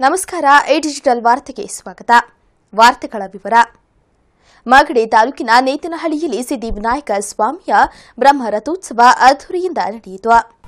ನಮಸ್ಕಾರ A digital ವಾರ್ತೆಗೆ ಸ್ವಾಗತ ವಾರ್ತೆಗಳ ವಿವರ ಮಾಗಡಿ ತಾಲೂಕಿನ ನೇತನಹಳ್ಳಿಯಲ್ಲಿ ಸಿದ್ಧಿವಿನಾಯಕ ಸ್ವಾಮಿಯ ಬ್ರಹ್ಮ ರಥೋತ್ಸವ ಅದ್ದೂರಿಯಿಂದ ನಡೆಯಿತು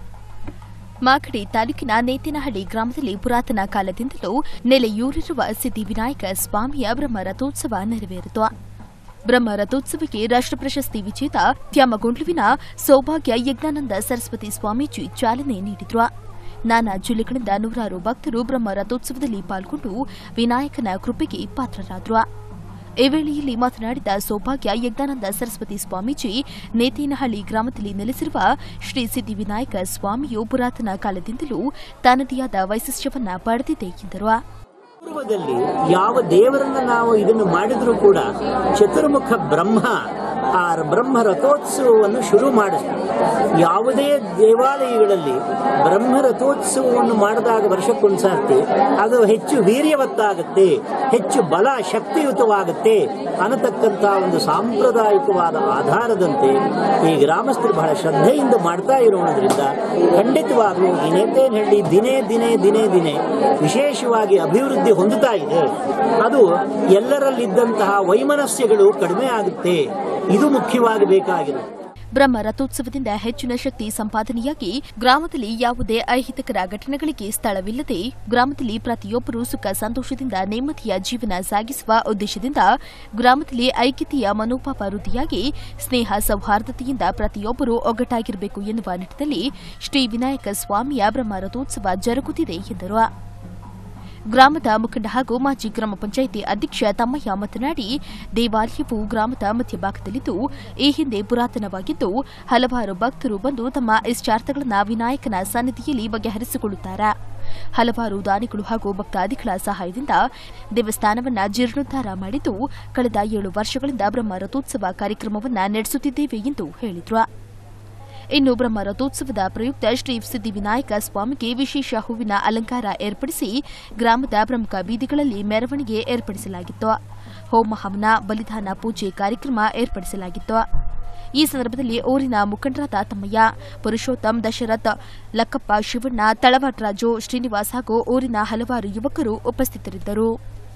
ಮಾಗಡಿ ತಾಲೂಕಿನ ನೇತಿನಹಳ್ಳಿ ಗ್ರಾಮದಲ್ಲಿ ಪುರಾತನ ಕಾಲದಿಂದಲೂ ನೆಲೆಯೂರಿರುವ ಸಿದ್ಧಿವಿನಾಯಕ ಸ್ವಾಮಿಯ ಬ್ರಹ್ಮ ರಥೋತ್ಸವ ನೆರವೇರಿತು ಬ್ರಹ್ಮ ರಥೋತ್ಸವಕ್ಕೆ ರಾಷ್ಟ್ರ ಪ್ರಶಸ್ತಿ ವಿಜೇತ ತ್ಯಾಮಗೊಂಡ್ಲುವಿನ ಸೌಭಾಗ್ಯ ಯಜ್ಞಾನಂದ ಸರಸ್ವತಿ ಸ್ವಾಮೀಜಿ ಚಾಲನೆ ನೀಡಿದ್ರು ನಾನಾ ಜಿಲ್ಲೆಗಳಿಂದ ನೂರಾರು ಭಕ್ತರು ಬ್ರಹ್ಮ ರಥೋತ್ಸವದಲ್ಲಿ ಪಾಲ್ಗೊಂಡು ವಿನಾಯಕನ ಕೃಪೆಗೆ ಪಾತ್ರರಾದರು ಈ ವೇಳೆಯಲ್ಲಿ ಮಾತನಾಡಿದ ಸೌಭಾಗ್ಯ ಯಜ್ಞಾನಂದ ಸರಸ್ವತಿ ಸ್ವಾಮೀಜಿ ನೇತೇನಹಳ್ಳಿ ಗ್ರಾಮದಲ್ಲಿ ನೆಲೆಸಿರುವ ಶ್ರೀ ಸಿದ್ಧಿವಿನಾಯಕ ಸ್ವಾಮಿಯು ಪುರಾತನ ಕಾಲದಿಂದಲೂ ತನ್ನದೇ ಆದ ವೈಶಿಷ್ಟ್ಯವನ್ನ ಪಡೆದಿದೆ ಎಂದರು ಪೂರ್ವದಲ್ಲಿ ಯಾವ ದೇವರನ್ನ ನಾವು ಇದನ್ನು ಮಾಡಿದ್ರೂ ಕೂಡ ಚತುರ್ಮುಖ ಬ್ರಹ್ಮ ಆ ಬ್ರಹ್ಮ ರಥೋತ್ಸವವನ್ನು ಶುರು ಮಾಡಿಸ್ತಾರೆ ಯಾವುದೇ ದೇವಾಲಯಗಳಲ್ಲಿ ಬ್ರಹ್ಮ ರಥೋತ್ಸವವನ್ನು ಮಾಡಿದಾಗ ವರ್ಷಕ್ಕೊಂದ್ಸರ್ತಿ ಅದು ಹೆಚ್ಚು ವೀರ್ಯವತ್ತಾಗುತ್ತೆ ಹೆಚ್ಚು ಬಲ ಶಕ್ತಿಯುತವಾಗುತ್ತೆ ಅನ್ನತಕ್ಕಂಥ ಒಂದು ಸಾಂಪ್ರದಾಯಿಕವಾದ ಆಧಾರದಂತೆ ಈ ಗ್ರಾಮಸ್ಥರು ಬಹಳ ಶ್ರದ್ಧೆಯಿಂದ ಮಾಡ್ತಾ ಇರೋದ್ರಿಂದ ಖಂಡಿತವಾಗ್ಲೂ ಈ ನೇತೇನಹಳ್ಳಿ ದಿನೇ ದಿನೇ ದಿನೇ ದಿನೇ ವಿಶೇಷವಾಗಿ ಅಭಿವೃದ್ಧಿ ಹೊಂದುತ್ತಾ ಇದೆ ಅದು ಎಲ್ಲರಲ್ಲಿದ್ದಂತಹ ವೈಮನಸ್ಯಗಳು ಕಡಿಮೆ ಆಗುತ್ತೆ ಇದು ಮುಖ್ಯವಾಗಿ ಬೇಕಾಗಿರೋದು ಬ್ರಹ್ಮ ರಥೋತ್ಸವದಿಂದ ಹೆಚ್ಚಿನ ಶಕ್ತಿ ಸಂಪಾದನೆಯಾಗಿ ಗ್ರಾಮದಲ್ಲಿ ಯಾವುದೇ ಅಹಿತಕರ ಘಟನೆಗಳಿಗೆ ಸ್ಥಳವಿಲ್ಲದೆ ಗ್ರಾಮದಲ್ಲಿ ಪ್ರತಿಯೊಬ್ಬರೂ ಸುಖ ಸಂತೋಷದಿಂದ ನೆಮ್ಮದಿಯ ಜೀವನ ಸಾಗಿಸುವ ಉದ್ದೇಶದಿಂದ ಗ್ರಾಮದಲ್ಲಿ ಐಕ್ಯತೆಯ ಮನೋಭಾವ ವೃದ್ಧಿಯಾಗಿ ಸ್ನೇಹ ಸೌಹಾರ್ದತೆಯಿಂದ ಪ್ರತಿಯೊಬ್ಬರೂ ಒಗ್ಗಟ್ಟಾಗಿರಬೇಕು ಎನ್ನುವ ನಿಟ್ಟಿನಲ್ಲಿ ಶ್ರೀ ವಿನಾಯಕ ಸ್ವಾಮಿಯ ಬ್ರಹ್ಮ ರಥೋತ್ಸವ ಜರುಗುತ್ತಿದೆ ಎಂದರು ಗ್ರಾಮದ ಮುಖಂಡ ಹಾಗೂ ಮಾಜಿ ಗ್ರಾಮ ಪಂಚಾಯಿತಿ ಅಧ್ಯಕ್ಷ ತಮ್ಮಯ್ಯ ಮಾತನಾಡಿ ದೇವಾಲಯವು ಗ್ರಾಮದ ಮಧ್ಯಭಾಗದಲ್ಲಿದ್ದು ಈ ಹಿಂದೆ ಪುರಾತನವಾಗಿದ್ದು ಹಲವಾರು ಭಕ್ತರು ಬಂದು ತಮ್ಮ ಇಷ್ಟಾರ್ಥಗಳನ್ನು ವಿನಾಯಕನ ಸನ್ನಿಧಿಯಲ್ಲಿ ಬಗೆಹರಿಸಿಕೊಳ್ಳುತ್ತಾರೆ ಹಲವಾರು ದಾನಿಗಳು ಹಾಗೂ ಭಕ್ತಾದಿಗಳ ಸಹಾಯದಿಂದ ದೇವಸ್ಥಾನವನ್ನ ಜೀರ್ಣೋದ್ಧಾರ ಮಾಡಿದ್ದು ಕಳೆದ ಏಳು ವರ್ಷಗಳಿಂದ ಬ್ರಹ್ಮ ರಥೋತ್ಸವ ಕಾರ್ಯಕ್ರಮವನ್ನು ನಡೆಸುತ್ತಿದ್ದೇವೆ ಎಂದು ಹೇಳಿದರು ಇನ್ನು ಬ್ರಹ್ಮ ರಥೋತ್ಸವದ ಪ್ರಯುಕ್ತ ಶ್ರೀ ಸಿದ್ಧಿವಿನಾಯಕ ಸ್ವಾಮಿಗೆ ವಿಶೇಷ ಹೂವಿನ ಅಲಂಕಾರ ಏರ್ಪಡಿಸಿ ಗ್ರಾಮದ ಪ್ರಮುಖ ಬೀದಿಗಳಲ್ಲಿ ಮೆರವಣಿಗೆ ಏರ್ಪಡಿಸಲಾಗಿತ್ತು ಹೋಮ ಹವನ ಬಲಿದಾನ ಪೂಜೆ ಕಾರ್ಯಕ್ರಮ ಏರ್ಪಡಿಸಲಾಗಿತ್ತು ಈ ಸಂದರ್ಭದಲ್ಲಿ ಊರಿನ ಮುಖಂಡರಾದ ತಮ್ಮಯ್ಯ ಪುರುಷೋತ್ತಮ್ ದಶರಥ್ ಲಕ್ಕಪ್ಪ ಶಿವಣ್ಣ ತಳವಾಟರಾಜು ಶ್ರೀನಿವಾಸ್ ಹಾಗೂ ಊರಿನ ಹಲವಾರು ಯುವಕರು ಉಪಸ್ಥಿತರಿದ್ದರು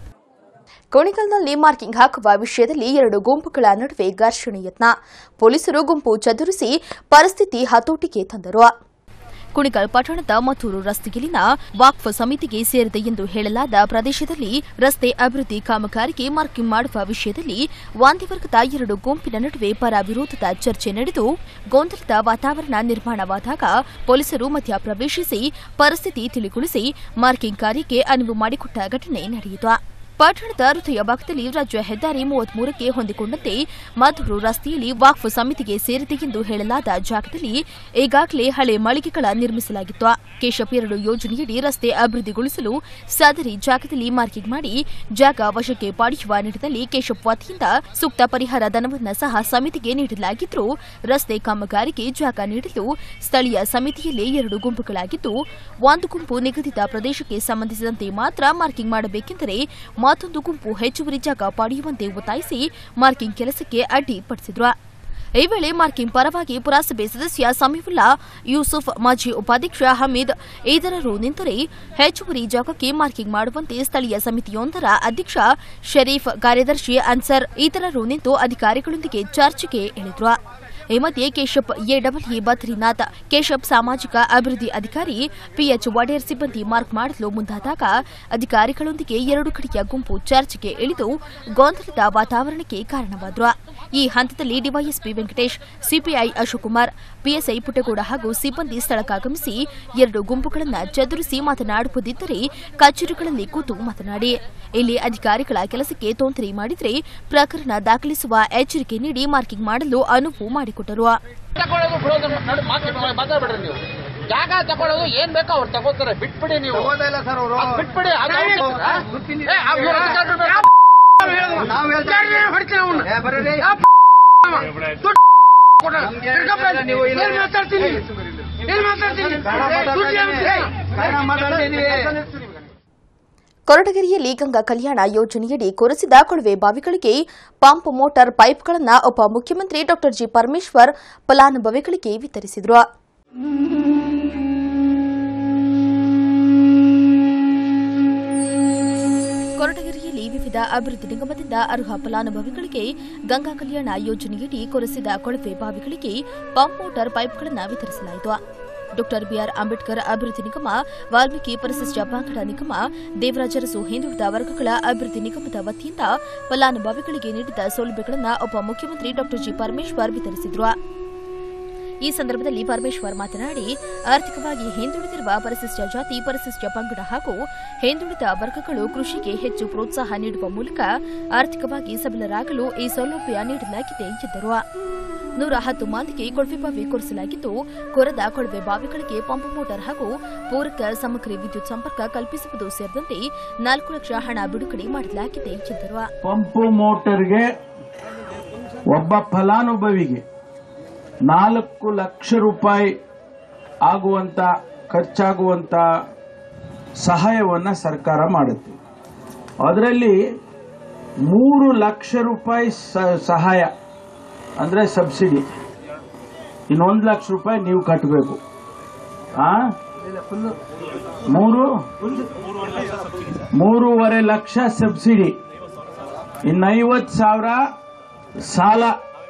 ಕೋಣಿಕಲ್ನಲ್ಲಿ ಮಾರ್ಕಿಂಗ್ ಹಾಕುವ ವಿಷಯದಲ್ಲಿ ಎರಡು ಗುಂಪುಗಳ ನಡುವೆ ಘರ್ಷಣೆ ಯತ್ನ ಪೊಲೀಸರು ಗುಂಪು ಚದುರಿಸಿ ಪರಿಸ್ಥಿತಿ ಹತೋಟಿಗೆ ತಂದರು ಕುಣಿಗಲ್ ಪಟ್ಟಣದ ಮತ್ತೂರು ರಸ್ತೆಯಲ್ಲಿನ ವಾಕ್ಫ್ ಸಮಿತಿಗೆ ಸೇರಿದೆ ಎಂದು ಹೇಳಲಾದ ಪ್ರದೇಶದಲ್ಲಿ ರಸ್ತೆ ಅಭಿವೃದ್ಧಿ ಕಾಮಗಾರಿಗೆ ಮಾರ್ಕಿಂಗ್ ಮಾಡುವ ವಿಷಯದಲ್ಲಿ ವಾಂತಿ ವರ್ಗದ ಎರಡು ಗುಂಪಿನ ನಡುವೆ ಪರ ವಿರೋಧದ ಚರ್ಚೆ ನಡೆದು ಗೊಂದಲದ ವಾತಾವರಣ ನಿರ್ಮಾಣವಾದಾಗ ಪೊಲೀಸರು ಮಧ್ಯ ಪ್ರವೇಶಿಸಿ ಪರಿಸ್ಥಿತಿ ತಿಳಿಗೊಳಿಸಿ ಮಾರ್ಕಿಂಗ್ ಕಾರ್ಯಕ್ಕೆ ಅನುವು ಮಾಡಿಕೊಟ್ಟ ಘಟನೆ ನಡೆಯಿತು ಪಟ್ಟಣದ ಹೃದಯ ಭಾಗದಲ್ಲಿ ರಾಜ್ಯ ಹೆದ್ದಾರಿ ಮೂವತ್ಮೂರಕ್ಕೆ ಹೊಂದಿಕೊಂಡಂತೆ ಮಧುರು ರಸ್ತೆಯಲ್ಲಿ ವಾಕ್ಫ್ ಸಮಿತಿಗೆ ಸೇರಿದೆ ಎಂದು ಹೇಳಲಾದ ಜಾಗದಲ್ಲಿ ಈಗಾಗಲೇ ಹಳೆ ಮಳಿಗೆಗಳ ನಿರ್ಮಿಸಲಾಗಿತ್ತು ಕೇಶಪ್ ಎರಡು ಯೋಜನೆಯಡಿ ರಸ್ತೆ ಅಭಿವೃದ್ಧಿಗೊಳಿಸಲು ಸದರಿ ಜಾಗದಲ್ಲಿ ಮಾರ್ಕಿಂಗ್ ಮಾಡಿ ಜಾಗ ವಶಕ್ಕೆ ಪಡೆಯುವ ನಿಟ್ಟಿನಲ್ಲಿ ಕೇಶಪ್ ವತಿಯಿಂದ ಸೂಕ್ತ ಪರಿಹಾರ ಧನವನ್ನು ಸಹ ಸಮಿತಿಗೆ ನೀಡಲಾಗಿದ್ದು ರಸ್ತೆ ಕಾಮಗಾರಿಗೆ ಜಾಗ ನೀಡಲು ಸ್ಥಳೀಯ ಸಮಿತಿಯಲ್ಲೇ ಎರಡು ಗುಂಪುಗಳಾಗಿದ್ದು ಒಂದು ಗುಂಪು ನಿಗದಿತ ಪ್ರದೇಶಕ್ಕೆ ಸಂಬಂಧಿಸಿದಂತೆ ಮಾತ್ರ ಮಾರ್ಕಿಂಗ್ ಮಾಡಬೇಕೆಂದರೆ ಮತ್ತೊಂದು ಗುಂಪು ಹೆಚ್ಚುವರಿ ಜಾಗ ಪಡೆಯುವಂತೆ ಒತ್ತಾಯಿಸಿ ಮಾರ್ಕಿಂಗ್ ಕೆಲಸಕ್ಕೆ ಅಡ್ಡಿಪಡಿಸಿದ್ರು ಈ ವೇಳೆ ಮಾರ್ಕಿಂಗ್ ಪರವಾಗಿ ಪುರಸಭೆ ಸದಸ್ಯ ಸಮೀವುಲ್ಲಾ ಯೂಸುಫ್ ಮಾಜಿ ಉಪಾಧ್ಯಕ್ಷ ಹಮೀದ್ ಇತರರು ನಿಂತರೆ ಹೆಚ್ಚುವರಿ ಜಾಗಕ್ಕೆ ಮಾರ್ಕಿಂಗ್ ಮಾಡುವಂತೆ ಸ್ಥಳೀಯ ಸಮಿತಿಯೊಂದರ ಅಧ್ಯಕ್ಷ ಶರೀಫ್ ಕಾರ್ಯದರ್ಶಿ ಅನ್ಸರ್ ಇತರರು ನಿಂತು ಅಧಿಕಾರಿಗಳೊಂದಿಗೆ ಚರ್ಚೆಗೆ ಇಳಿದ್ರು ಈ ಮಧ್ಯೆ ಕೇಶಪ್ ಎಡಬ್ಲ್ಯೂ ಬದ್ರಿನಾಥ್ ಕೇಶಪ್ ಸಾಮಾಜಿಕ ಅಭಿವೃದ್ಧಿ ಅಧಿಕಾರಿ ಪಿಎಚ್ ವಡೇರ್ ಸಿಬ್ಬಂದಿ ಮಾರ್ಕ್ ಮಾಡಲು ಮುಂದಾದಾಗ ಅಧಿಕಾರಿಗಳೊಂದಿಗೆ ಎರಡು ಕಡೆಯ ಗುಂಪು ಚರ್ಚೆಗೆ ಇಳಿದು ಗೊಂದಲದ ವಾತಾವರಣಕ್ಕೆ ಕಾರಣವಾದ್ರು ಈ ಹಂತದಲ್ಲಿ DYSP Venkatesh CPI Ashok Kumar PSI Puttagowda ಹಾಗೂ ಸಿಬ್ಬಂದಿ ಸ್ಥಳಕ್ಕಾಗಮಿಸಿ ಎರಡು ಗುಂಪುಗಳನ್ನು ಚದುರಿಸಿ ಮಾತನಾಡುವುದಿದ್ದರೆ ಕಚೇರಿಗಳಲ್ಲಿ ಕೂತು ಮಾತನಾಡಿ ಇಲ್ಲಿ ಅಧಿಕಾರಿಗಳ ಕೆಲಸಕ್ಕೆ ತೊಂದರೆ ಮಾಡಿದರೆ ಪ್ರಕರಣ ದಾಖಲಿಸುವ ಎಚ್ಚರಿಕೆ ನೀಡಿ ಮಾರ್ಕಿಂಗ್ ಮಾಡಲು ಅನುವು ಮಾಡಿಕೊಟ್ಟರು ತಗೊಳ್ಳೋದು ಬಿಡೋದು ನಡು ಮಾತಾಡ್- ಮಾತಾಡ್ಬೇಡ್ರಿ ನೀವು ಜಾಗ ತಗೊಳ್ಳೋದು ಏನ್ ಬೇಕೋ ಅವ್ರು ತಗೋತಾರೆ ಬಿಟ್ಬಿಡಿ ನೀವು ಅದ್ ಬಿಟ್ಬಿಡಿ ಅದು ಅವ್ರ್ ಕೆಲ್ಸ. ಏ, ಆ ಇವ್ರ ಅಧಿಕಾರಿಗಳು ಬೇಕು. ಯಾರ್ರೀ ಹೊಡಿತೀರ ಅವ್ನ? ಯಾವ ದುಡ್ಡು ಕೊಡ. ತಿರ್ಗಪ್ಪ ಇಲ್ಲಿ. ಏನ್ ಮಾತಾಡ್ತೀನಿ ಏನ್ ಮಾತಾಡ್ತೀನಿ ದುಡ್ಡು ಏನ್- ಕೊರಟಗೆರೆಯಲ್ಲಿ ಗಂಗಾ ಕಲ್ಯಾಣ ಯೋಜನೆಯಡಿ ಕೊರೆಸಿದ ಕೊಳವೆ ಬಾವಿಗಳಿಗೆ ಪಂಪ್ ಮೋಟಾರ್ ಪೈಪ್ಗಳನ್ನು ಉಪಮುಖ್ಯಮಂತ್ರಿ ಡಾ ಜಿ ಪರಮೇಶ್ವರ್ ಫಲಾನುಭವಿಗಳಿಗೆ ವಿತರಿಸಿದರು ಕೊರಟಗೆರೆಯಲ್ಲಿ ವಿವಿಧ ಅಭಿವೃದ್ಧಿ ನಿಗಮದಿಂದ ಅರ್ಹ ಫಲಾನುಭವಿಗಳಿಗೆ ಗಂಗಾ ಕಲ್ಯಾಣ ಯೋಜನೆಯಡಿ ಕೊರೆಸಿದ ಕೊಳವೆ ಬಾವಿಗಳಿಗೆ ಪಂಪ್ ಮೋಟಾರ್ ಪೈಪ್ಗಳನ್ನು ವಿತರಿಸಲಾಯಿತು ಡಾಕ್ಟರ್ ಬಿಆರ್ ಅಂಬೇಡ್ಕರ್ ಅಭಿವೃದ್ಧಿ ನಿಗಮ ವಾಲ್ಮೀಕಿ ಪರಿಶಿಷ್ಟ ಪಂಗಡ ನಿಗಮ ದೇವರಾಜರಸು ಹಿಂದುಳಿದ ವರ್ಗಗಳ ಅಭಿವೃದ್ಧಿ ನಿಗಮದ ವತಿಯಿಂದ ಫಲಾನುಭವಿಗಳಿಗೆ ನೀಡಿದ ಸೌಲಭ್ಯಗಳನ್ನು ಉಪಮುಖ್ಯಮಂತ್ರಿ ಡಾಕ್ಟರ್ ಜಿ ಪರಮೇಶ್ವರ್ ವಿತರಿಸಿದರು ಈ ಸಂದರ್ಭದಲ್ಲಿ ಪರಮೇಶ್ವರ್ ಮಾತನಾಡಿ ಆರ್ಥಿಕವಾಗಿ ಹಿಂದುಳಿದಿರುವ ಪರಿಶಿಷ್ಟ ಜಾತಿ ಪರಿಶಿಷ್ಟ ಪಂಗಡ ಹಾಗೂ ಹಿಂದುಳಿದ ವರ್ಗಗಳು ಕೃಷಿಗೆ ಹೆಚ್ಚು ಪ್ರೋತ್ಸಾಹ ನೀಡುವ ಮೂಲಕ ಆರ್ಥಿಕವಾಗಿ ಸಬಲರಾಗಲು ಈ ಸೌಲಭ್ಯ ನೀಡಲಾಗಿದೆ ಎಂದರು ನೂರ ಹತ್ತು ಮಂದಿಗೆ ಕೊಳವೆ ಬಾವಿ ಕೊರೆಸಲಾಗಿದ್ದು ಕೊರೆದ ಕೊಳವೆ ಬಾವಿಗಳಿಗೆ ಪಂಪ್ ಮೋಟಾರ್ ಹಾಗೂ ಪೂರಕ ಸಾಮಗ್ರಿ ವಿದ್ಯುತ್ ಸಂಪರ್ಕ ಕಲ್ಪಿಸುವುದು ಸೇರಿದಂತೆ ನಾಲ್ಕು ಲಕ್ಷ ಹಣ ಬಿಡುಗಡೆ ಮಾಡಲಾಗಿದೆ ಎಂದರು ಪಂಪು ಮೋಟರ್ಗೆ ಒಬ್ಬ ಫಲಾನುಭವಿಗೆ ನಾಲ್ಕು ಲಕ್ಷ ರೂಪಾಯಿ ಆಗುವಂತ ಖರ್ಚಾಗುವಂತ ಸಹಾಯವನ್ನ ಸರ್ಕಾರ ಮಾಡುತ್ತೆ ಅದರಲ್ಲಿ ಮೂರು ಲಕ್ಷ ರೂಪಾಯಿ ಸ- ಸಹಾಯ ಅಂದ್ರೆ ಸಬ್ಸಿಡಿ ಇನ್ನೊಂದು ಲಕ್ಷ ರೂಪಾಯಿ ನೀವು ಕಟ್ಟಬೇಕು ಆ ಮೂರು ಮೂರುವರೆ ಲಕ್ಷ ಸಬ್ಸಿಡಿ ಇನ್ನು ಐವತ್ತು ಸಾವಿರ ಸಾಲ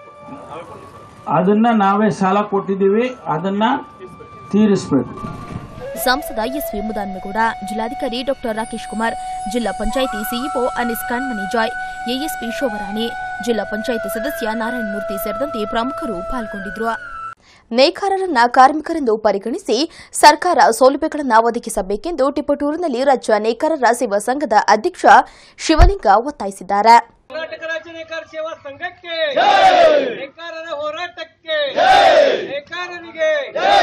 ಅದನ್ನ ನಾವೇ ಸಾಲ ಕೊಟ್ಟಿದ್ದೀವಿ ಅದನ್ನ ತೀರಿಸಬೇಕು ಸಂಸದ ಎಸ್ವಿ ಮುದಾನ್ಮೇಗೌಡ ಜಿಲ್ಲಾಧಿಕಾರಿ ಡಾಕ್ಟರ್ ರಾಕೇಶ್ ಕುಮಾರ್ ಜಿಲ್ಲಾ ಪಂಚಾಯಿತಿ ಸಿಇಒ ಅನಿಸ್ ಕಾನ್ಮನಿ ಜಾಯ್ ಎಎಸ್ಪಿ ಶೋಭರಾಣಿ ಜಿಲ್ಲಾ ಪಂಚಾಯಿತಿ ಸದಸ್ಯ ನಾರಾಯಣಮೂರ್ತಿ ಸೇರಿದಂತೆ ಪ್ರಮುಖರು ಪಾಲ್ಗೊಂಡಿದ್ರು ನೇಕಾರರನ್ನ ಕಾರ್ಮಿಕರೆಂದು ಪರಿಗಣಿಸಿ ಸರ್ಕಾರ ಸೌಲಭ್ಯಗಳನ್ನು ಒದಗಿಸಬೇಕೆಂದು ಟಿಪ್ಪಟೂರಿನಲ್ಲಿ ರಾಜ್ಯ ನೇಕಾರರ ಸೇವಾ ಸಂಘದ ಅಧ್ಯಕ್ಷ ಶಿವಲಿಂಗ ಒತ್ತಾಯಿಸಿದ್ದಾರೆ ಕರ್ನಾಟಕ ರಾಜ್ಯ ನೇಕಾರ ಸೇವಾ ಸಂಘಕ್ಕೆ ನೇಕಾರರ ಹೋರಾಟಕ್ಕೆ ನೇಕಾರರಿಗೆ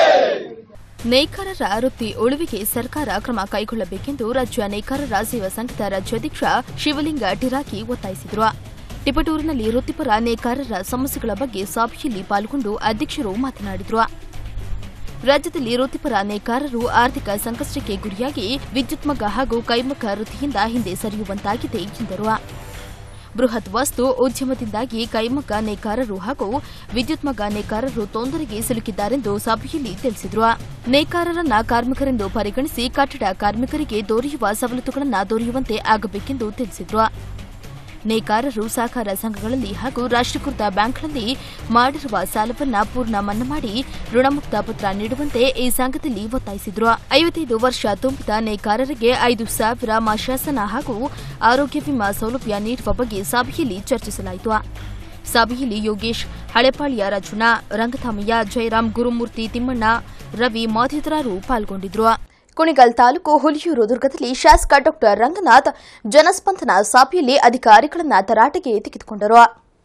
ನೇಕಾರರ ವೃತ್ತಿ ಉಳಿವಿಗೆ ಸರ್ಕಾರ ಕ್ರಮ ಕೈಗೊಳ್ಳಬೇಕೆಂದು ರಾಜ್ಯ ನೇಕಾರರ ಸೇವಾ ಸಂಘದ ರಾಜ್ಯಾಧ್ಯಕ್ಷ ಶಿವಲಿಂಗ ಟಿರಾಕಿ ಒತ್ತಾಯಿಸಿದರು ಟಿಪಟೂರಿನಲ್ಲಿ ವೃತ್ತಿಪರ ನೇಕಾರರ ಸಮಸ್ಯೆಗಳ ಬಗ್ಗೆ ಸಭೆಯಲ್ಲಿ ಪಾಲ್ಗೊಂಡು ಅಧ್ಯಕ್ಷರು ಮಾತನಾಡಿದರು ರಾಜ್ಯದಲ್ಲಿ ವೃತ್ತಿಪರ ನೇಕಾರರು ಆರ್ಥಿಕ ಸಂಕಷ್ಟಕ್ಕೆ ಗುರಿಯಾಗಿ ವಿದ್ಯುತ್ಮಗ್ಗ ಹಾಗೂ ಕೈಮಗ್ಗ ವೃತ್ತಿಯಿಂದ ಹಿಂದೆ ಸರಿಯುವಂತಾಗಿದೆ ಎಂದರು ಬೃಹತ್ ವಸ್ತು ಉದ್ಯಮದಿಂದಾಗಿ ಕೈಮಗ್ಗ ನೇಕಾರರು ಹಾಗೂ ವಿದ್ಯುತ್ಮಗ್ಗ ನೇಕಾರರು ತೊಂದರೆಗೆ ಸಿಲುಕಿದ್ದಾರೆಂದು ಸಭೆಯಲ್ಲಿ ತಿಳಿಸಿದರು ನೇಕಾರರನ್ನ ಕಾರ್ಮಿಕರೆಂದು ಪರಿಗಣಿಸಿ ಕಟ್ಟಡ ಕಾರ್ಮಿಕರಿಗೆ ದೊರೆಯುವ ಸವಲತ್ತುಗಳನ್ನು ದೊರೆಯುವಂತೆ ಆಗಬೇಕೆಂದು ತಿಳಿಸಿದರು ನೇಕಾರರು ಸಹಕಾರ ಸಂಘಗಳಲ್ಲಿ ಹಾಗೂ ರಾಷ್ಟ್ರೀಕೃತ ಬ್ಯಾಂಕ್ಗಳಲ್ಲಿ ಮಾಡಿರುವ ಸಾಲವನ್ನ ಪೂರ್ಣ ಮನ್ನಾ ಮಾಡಿ ಋಣಮುಕ್ತ ಪತ್ರ ನೀಡುವಂತೆ ಈ ಸಂಘದಲ್ಲಿ ಒತ್ತಾಯಿಸಿದ್ರು ಐವತ್ತೈದು ವರ್ಷ ತುಂಬಿದ ನೇಕಾರರಿಗೆ ಐದು ಸಾವಿರ ಮಾಶಾಸನ ಹಾಗೂ ಆರೋಗ್ಯ ವಿಮಾ ಸೌಲಭ್ಯ ನೀಡುವ ಬಗ್ಗೆ ಸಭೆಯಲ್ಲಿ ಚರ್ಚಿಸಲಾಯಿತು ಸಭೆಯಲ್ಲಿ ಯೋಗೇಶ್ ಹಳೆಪಾಳ್ಯ ರಾಜಣ್ಣ ರಂಗಧಾಮಯ್ಯ ಜಯರಾಮ್ ಗುರುಮೂರ್ತಿ ತಿಮ್ಮಣ್ಣ ರವಿ ಮತ್ತಿತರರು ಪಾಲ್ಗೊಂಡಿದ್ರು ಕುಣಿಗಲ್ ತಾಲೂಕು ಹುಲಿಯೂರು ದುರ್ಗದಲ್ಲಿ ಶಾಸಕ ಡಾಕ್ಟರ್ ರಂಗನಾಥ್ ಜನಸ್ಪಂದನ ಸಭೆಯಲ್ಲಿ ಅಧಿಕಾರಿಗಳನ್ನ ತರಾಟೆಗೆ ತೆಗೆದುಕೊಂಡರು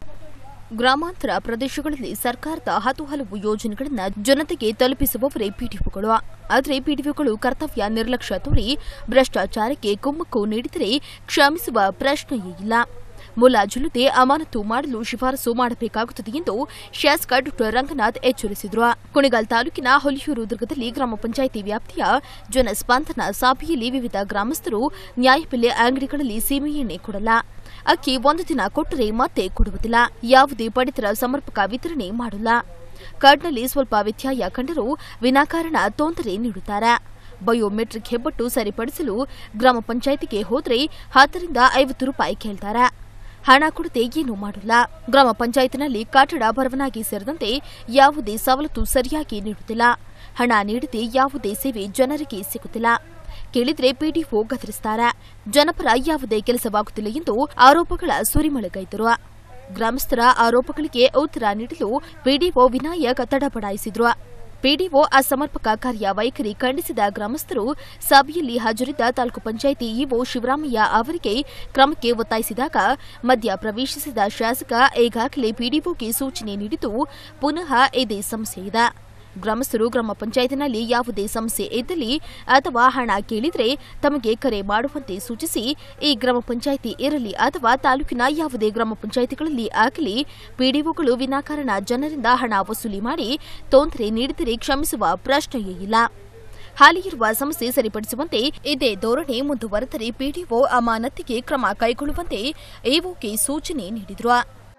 ಗ್ರಾಮಾಂತರ ಪ್ರದೇಶಗಳಲ್ಲಿ ಸರ್ಕಾರದ ಹತ್ತು ಹಲವು ಯೋಜನೆಗಳನ್ನು ಜನತೆಗೆ ತಲುಪಿಸುವವರೇ ಪಿಡಿಒಗಳು ಆದರೆ ಪಿಡಿಒಗಳು ಕರ್ತವ್ಯ ನಿರ್ಲಕ್ಷ್ಯ ತೋರಿ ಭ್ರಷ್ಟಾಚಾರಕ್ಕೆ ಕುಮ್ಮಕ್ಕು ನೀಡಿದರೆ ಕ್ಷಮಿಸುವ ಪ್ರಶ್ನೆಯೇ ಇಲ್ಲ ಮುಲಾಜಿಲ್ಲದೆ ಅಮಾನತು ಮಾಡಲು ಶಿಫಾರಸು ಮಾಡಬೇಕಾಗುತ್ತದೆ ಎಂದು ಶಾಸಕ ಡಾ ರಂಗನಾಥ್ ಎಚ್ಚರಿಸಿದರು ಕುಣಿಗಲ್ ತಾಲೂಕಿನ ಹೊಲಿಯೂರು ದುರ್ಗದಲ್ಲಿ ಗ್ರಾಮ ಪಂಚಾಯಿತಿ ವ್ಯಾಪ್ತಿಯ ಜನಸ್ಪಂದನ ಸಭೆಯಲ್ಲಿ ವಿವಿಧ ಗ್ರಾಮಸ್ಥರು ನ್ಯಾಯಬೆಲೆ ಅಂಗಡಿಗಳಲ್ಲಿ ಸೀಮೆ ಎಣ್ಣೆ ಕೊಡಲ್ಲ ಅಕ್ಕಿ ಒಂದು ದಿನ ಕೊಟ್ಟರೆ ಮತ್ತೆ ಕೊಡುವುದಿಲ್ಲ ಯಾವುದೇ ಪಡಿತರ ಸಮರ್ಪಕ ವಿತರಣೆ ಮಾಡಲ್ಲ ಕಾರ್ಡ್ನಲ್ಲಿ ಸ್ವಲ್ಪ ವ್ಯತ್ಯಯ ಕಂಡರೂ ವಿನಾಕಾರಣ ತೊಂದರೆ ನೀಡುತ್ತಾರೆ ಬಯೋಮೆಟ್ರಿಕ್ ಹೆಬ್ಬಟ್ಟು ಸರಿಪಡಿಸಲು ಗ್ರಾಮ ಪಂಚಾಯಿತಿಗೆ ಹೋದ್ರೆ ಹತ್ತರಿಂದ ಐವತ್ತು ರೂಪಾಯಿ ಕೇಳ್ತಾರೆ ಹಣ ಕೊಡದೆ ಏನೂ ಮಾಡಲ್ಲ ಗ್ರಾಮ ಪಂಚಾಯತ್ನಲ್ಲಿ ಕಟ್ಟಡ ಪರವಾನಗಿ ಸೇರಿದಂತೆ ಯಾವುದೇ ಸವಲತ್ತು ಸರಿಯಾಗಿ ನೀಡುತ್ತಿಲ್ಲ ಹಣ ನೀಡದೆ ಯಾವುದೇ ಸೇವೆ ಜನರಿಗೆ ಸಿಗುತ್ತಿಲ್ಲ ಕೇಳಿದ್ರೆ ಪಿಡಿಒ ಗದರಿಸ್ತಾರೆ ಜನಪರ ಯಾವುದೇ ಕೆಲಸವಾಗುತ್ತಿಲ್ಲ ಎಂದು ಆರೋಪಗಳ ಸುರಿಮಳೆಗೈದರು ಗ್ರಾಮಸ್ಥರ ಆರೋಪಗಳಿಗೆ ಉತ್ತರ ನೀಡಲು ಪಿಡಿಒ ವಿನಾಯಕ್ ತಡಪಡಾಯಿಸಿದ್ರು ಪಿಡಿಒ ಅಸಮರ್ಪಕ ಕಾರ್ಯವೈಖರಿ ಖಂಡಿಸಿದ ಗ್ರಾಮಸ್ಥರು ಸಭೆಯಲ್ಲಿ ಹಾಜರಿದ್ದ ತಾಲೂಕು ಪಂಚಾಯಿತಿ ಇಒ ಶಿವರಾಮಯ್ಯ ಅವರಿಗೆ ಕ್ರಮಕ್ಕೆ ಒತ್ತಾಯಿಸಿದಾಗ ಮಧ್ಯ ಪ್ರವೇಶಿಸಿದ ಶಾಸಕ ಈಗಾಗಲೇ ಪಿಡಿಒಗೆ ಸೂಚನೆ ನೀಡಿದ್ದು ಪುನಃ ಇದೇ ಸಮಸ್ಯೆ ಇದೆ ಗ್ರಾಮಸ್ಥರು ಗ್ರಾಮ ಪಂಚಾಯತ್ನಲ್ಲಿ ಯಾವುದೇ ಸಮಸ್ಯೆ ಇದ್ದಲ್ಲಿ ಅಥವಾ ಹಣ ಕೇಳಿದ್ರೆ ತಮಗೆ ಕರೆ ಮಾಡುವಂತೆ ಸೂಚಿಸಿ ಈ ಗ್ರಾಮ ಪಂಚಾಯಿತಿ ಇರಲಿ ಅಥವಾ ತಾಲೂಕಿನ ಯಾವುದೇ ಗ್ರಾಮ ಪಂಚಾಯಿತಿಗಳಲ್ಲಿ ಆಗಲಿ ಪಿಡಿಒಗಳು ವಿನಾಕಾರಣ ಜನರಿಂದ ಹಣ ವಸೂಲಿ ಮಾಡಿ ತೊಂದರೆ ನೀಡಿದರೆ ಕ್ಷಮಿಸುವ ಪ್ರಶ್ನೆಯೇ ಇಲ್ಲ ಹಾಲಿ ಇರುವ ಸಮಸ್ಯೆ ಸರಿಪಡಿಸುವಂತೆ ಇದೇ ಧೋರಣೆ ಮುಂದುವರೆದರೆ ಪಿಡಿಒ ಅಮಾನತಿಗೆ ಕ್ರಮ ಕೈಗೊಳ್ಳುವಂತೆ ಇಒಗೆ ಸೂಚನೆ ನೀಡಿದ್ರು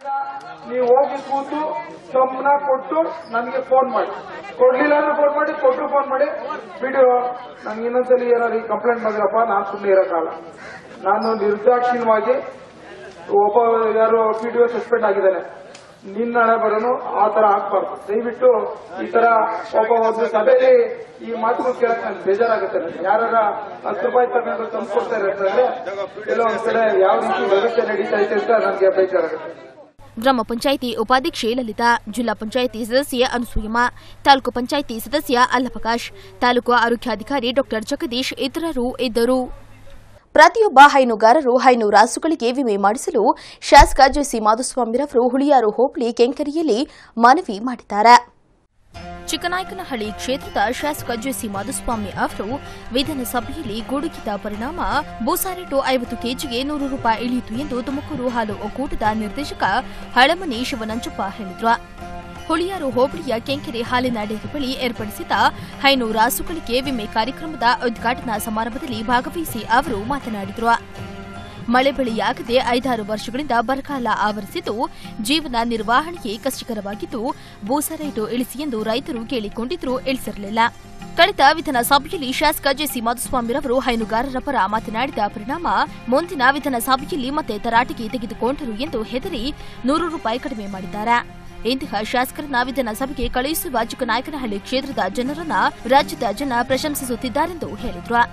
ನೀವು ಹೋಗಿ ಕೂತು ಸಂಬಳ ಕೊಟ್ಟು ನನಗೆ ಫೋನ್ ಮಾಡಿ ಕೊಡ್ಲಿಲ್ಲ ಅಂದ್ರೆ ಫೋನ್ ಮಾಡಿ ಕೊಟ್ಟರು ಫೋನ್ ಮಾಡಿ ವಿಡಿಯೋ ನಂಗೆ ಇನ್ನೊಂದ್ಸಲಿ ಏನಾದ್ರು ಕಂಪ್ಲೇಂಟ್ ಮಾಡಿದ್ರಪ್ಪ ನಾನು ಸುಮ್ಮನೆ ಇರೋಕ್ಕಾಗಲ್ಲ ನಾನು ನಿರ್ದಾಕ್ಷಿಣ್ಯವಾಗಿ ಒಬ್ಬ ಯಾರು ಪಿ ಡಿ ಒ ಸಸ್ಪೆಂಡ್ ಆಗಿದ್ದಾನೆ ನಿನ್ನ ಹಣೆ ಬರೋನು ಆ ತರ ಆಗ್ಬಾರ್ದು ದಯವಿಟ್ಟು ಈ ತರ ಒಬ್ಬ ಒಂದು ಸಭೆಯಲ್ಲಿ ಈ ಮಾತುಗಳು ಕೇಳಕ್ ನನ್ಗೆ ಬೇಜಾರಾಗುತ್ತೆ ನನಗೆ ಯಾರ ಹತ್ತು ರೂಪಾಯಿ ತಗೊಂಡು ತಂದ್ಕೊಡ್ತಾರೆ ಅಂತಂದ್ರೆ ಕೆಲವೊಂದ್ ಕಡೆ ಯಾವ ರೀತಿ ವ್ಯವಸ್ಥೆ ನಡೀತಾ ಇದೆ ಅಂತ ನನಗೆ ಬೇಜಾರಾಗುತ್ತೆ ಗ್ರಾಮ ಪಂಚಾಯಿತಿ ಉಪಾಧ್ಯಕ್ಷೆ ಲಲಿತಾ ಜಿಲ್ಲಾ ಪಂಚಾಯಿತಿ ಸದಸ್ಯೆ ಅನಸೂಯಮ್ಮ ತಾಲೂಕು ಪಂಚಾಯಿತಿ ಸದಸ್ಯ ಅಲ್ಲಪ್ರಕಾಶ್ ತಾಲೂಕು ಆರೋಗ್ಯಾಧಿಕಾರಿ ಡಾಕ್ಟರ್ ಜಗದೀಶ್ ಇತರರು ಇದ್ದರು ಪ್ರತಿಯೊಬ್ಬ ಹೈನುಗಾರರು ಹೈನು ರಾಸುಗಳಿಗೆ ವಿಮೆ ಮಾಡಿಸಲು ಶಾಸಕ ಜೆಸಿ ಮಾಧುಸ್ವಾಮಿರವರು ಹುಳಿಯಾರು ಹೋಬಳಿ ಕೆಂಕರಿಯಲ್ಲಿ ಮನವಿ ಮಾಡಿದ್ದಾರೆ ಚಿಕ್ಕನಾಯಕನಹಳ್ಳಿ ಕ್ಷೇತ್ರದ ಶಾಸಕ ಜೆಸಿ ಮಾಧುಸ್ವಾಮಿ ಅವರು ವಿಧಾನಸಭೆಯಲ್ಲಿ ಗುಡುಗಿದ ಪರಿಣಾಮ ಬೂಸಾರೇಟು ಐವತ್ತು ಕೆಜಿಗೆ ನೂರು ರೂಪಾಯಿ ಇಳಿಯಿತು ಎಂದು ತುಮಕೂರು ಹಾಲು ಒಕ್ಕೂಟದ ನಿರ್ದೇಶಕ ಹಳಮನಿ ಶಿವನಂಜಪ್ಪ ಹೇಳಿದರು ಹುಳಿಯಾರು ಹೋಬಳಿಯ ಕೆಂಕೆರೆ ಹಾಲಿನ ಡೇರಿ ಬಳಿ ಏರ್ಪಡಿಸಿದ್ದ ಹೈನು ರಾಸುಗಳಿಗೆ ವಿಮೆ ಕಾರ್ಯಕ್ರಮದ ಉದ್ಘಾಟನಾ ಸಮಾರಂಭದಲ್ಲಿ ಭಾಗವಹಿಸಿ ಅವರು ಮಾತನಾಡಿದರು ಮಳೆ ಬೆಳೆಯಾಗದೆ ಐದಾರು ವರ್ಷಗಳಿಂದ ಬರಗಾಲ ಆವರಿಸಿದ್ದು ಜೀವನ ನಿರ್ವಹಣೆಗೆ ಕಷ್ಟಕರವಾಗಿದ್ದು ಬೂಸ ರೇಟು ಇಳಿಸಿ ಎಂದು ರೈತರು ಕೇಳಿಕೊಂಡಿದ್ರೂ ಇಳಿಸಿರಲಿಲ್ಲ ಕಳೆದ ವಿಧಾನಸಭೆಯಲ್ಲಿ ಶಾಸಕ ಜೆಸಿ ಮಾಧುಸ್ವಾಮಿರವರು ಹೈನುಗಾರರ ಪರ ಮಾತನಾಡಿದ ಪರಿಣಾಮ ಮುಂದಿನ ವಿಧಾನಸಭೆಯಲ್ಲಿ ಮತ್ತೆ ತರಾಟೆಗೆ ತೆಗೆದುಕೊಂಡರು ಎಂದು ಹೆದರಿ ನೂರು ರೂಪಾಯಿ ಕಡಿಮೆ ಮಾಡಿದ್ದಾರೆ ಇಂತಹ ಶಾಸಕರನ್ನ ವಿಧಾನಸಭೆಗೆ ಕಳುಹಿಸುವ ಚಿಕ್ಕನಾಯಕನಹಳ್ಳಿ ಕ್ಷೇತ್ರದ ಜನರನ್ನ ರಾಜ್ಯದ ಜನ ಪ್ರಶಂಸಿಸುತ್ತಿದ್ದಾರೆಂದು ಹೇಳಿದರು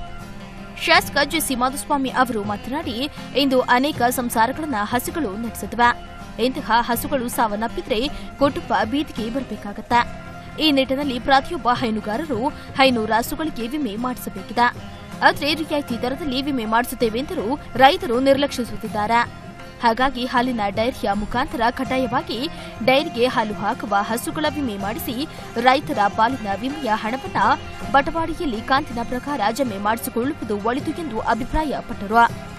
ಶಾಸಕ ಜೆಸಿ ಮಾಧುಸ್ವಾಮಿ ಅವರು ಮಾತನಾಡಿ ಇಂದು ಅನೇಕ ಸಂಸಾರಗಳನ್ನ ಹಸುಗಳು ನಡೆಸಿದ್ವ ಇಂತಹ ಹಸುಗಳು ಸಾವನ್ನಪ್ಪಿದ್ರೆ ಕುಟುಂಬ ಬೀದಿಗೆ ಬರಬೇಕಾಗತ್ತೆ ಈ ನಿಟ್ಟಿನಲ್ಲಿ ಪ್ರತಿಯೊಬ್ಬ ಹೈನುಗಾರರು ಹೈನು ರಾಸುಗಳಿಗೆ ವಿಮೆ ಮಾಡಿಸಬೇಕಿದೆ ಆದರೆ ರಿಯಾಯಿತಿ ದರದಲ್ಲಿ ವಿಮೆ ಮಾಡಿಸುತ್ತೇವೆ ಎಂದರೂ ರೈತರು ನಿರ್ಲಕ್ಷಿಸುತ್ತಿದ್ದಾರೆ ಹಾಗಾಗಿ ಹಾಲಿನ ಡೈರಿಯ ಮುಖಾಂತರ ಕಡ್ಡಾಯವಾಗಿ ಡೈರಿಗೆ ಹಾಲು ಹಾಕುವ ಹಸುಗಳ ವಿಮೆ ಮಾಡಿಸಿ ರೈತರ ಪಾಲಿನ ವಿಮೆಯ ಹಣವನ್ನ ಬಟವಾಡಿಯಲ್ಲಿ ಕಾಂತಿನ ಪ್ರಕಾರ ಜಮೆ ಮಾಡಿಸಿಕೊಳ್ಳುವುದು ಒಳಿತು ಎಂದು ಅಭಿಪ್ರಾಯಪಟ್ಟರು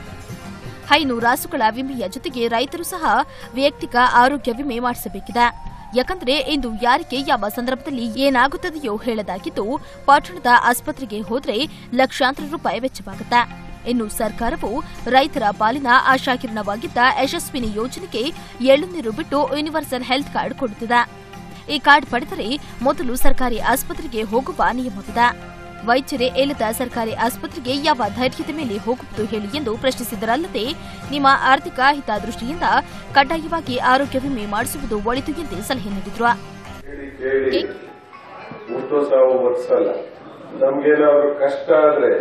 ಹೈನು ರಾಸುಗಳ ವಿಮೆಯ ಜೊತೆಗೆ ರೈತರು ಸಹ ವೈಯಕ್ತಿಕ ಆರೋಗ್ಯ ವಿಮೆ ಮಾಡಿಸಬೇಕಿದೆ ಯಾಕಂದ್ರೆ ಇಂದು ಯಾರಿಗೆ ಯಾವ ಸಂದರ್ಭದಲ್ಲಿ ಏನಾಗುತ್ತದೆಯೋ ಹೇಳದಾಗಿದ್ದು ಪಟ್ಟಣದ ಆಸ್ಪತ್ರೆಗೆ ಹೋದ್ರೆ ಲಕ್ಷಾಂತರ ರೂಪಾಯಿ ವೆಚ್ಚವಾಗುತ್ತೆ ಇನ್ನು ಸರ್ಕಾರವು ರೈತರ ಪಾಲಿನ ಆಶಾಕಿರಣವಾಗಿದ್ದ ಯಶಸ್ವಿನಿ ಯೋಜನೆಗೆ ಎಳ್ಳುನೀರು ಬಿಟ್ಟು ಯೂನಿವರ್ಸಲ್ ಹೆಲ್ತ್ ಕಾರ್ಡ್ ಕೊಡುತ್ತಿದೆ ಈ ಕಾರ್ಡ್ ಪಡೆದರೆ ಮೊದಲು ಸರ್ಕಾರಿ ಆಸ್ಪತ್ರೆಗೆ ಹೋಗುವ ನಿಯಮವಿದೆ ವೈದ್ಯರೇ ಇಲ್ಲದ ಸರ್ಕಾರಿ ಆಸ್ಪತ್ರೆಗೆ ಯಾವ ಧೈರ್ಯದ ಮೇಲೆ ಹೋಗುವುದು ಹೇಳಿ ಎಂದು ಪ್ರಶ್ನಿಸಿದರಲ್ಲದೆ ನಿಮ್ಮ ಆರ್ಥಿಕ ಹಿತದೃಷ್ಟಿಯಿಂದ ಕಡ್ಡಾಯವಾಗಿ ಆರೋಗ್ಯ ವಿಮೆ ಮಾಡಿಸುವುದು ಒಳಿತು ಎಂದೇ ಸಲಹೆ ನೀಡಿದ್ರು ಹೇಳಿ ಕೇಳಿ ಹುಟ್ಟು ಸಾವು ಒತ್ಸಲ್ಲ ನಮ್ಗೇನಾದ್ರು ಕಷ್ಟ ಆದ್ರೆ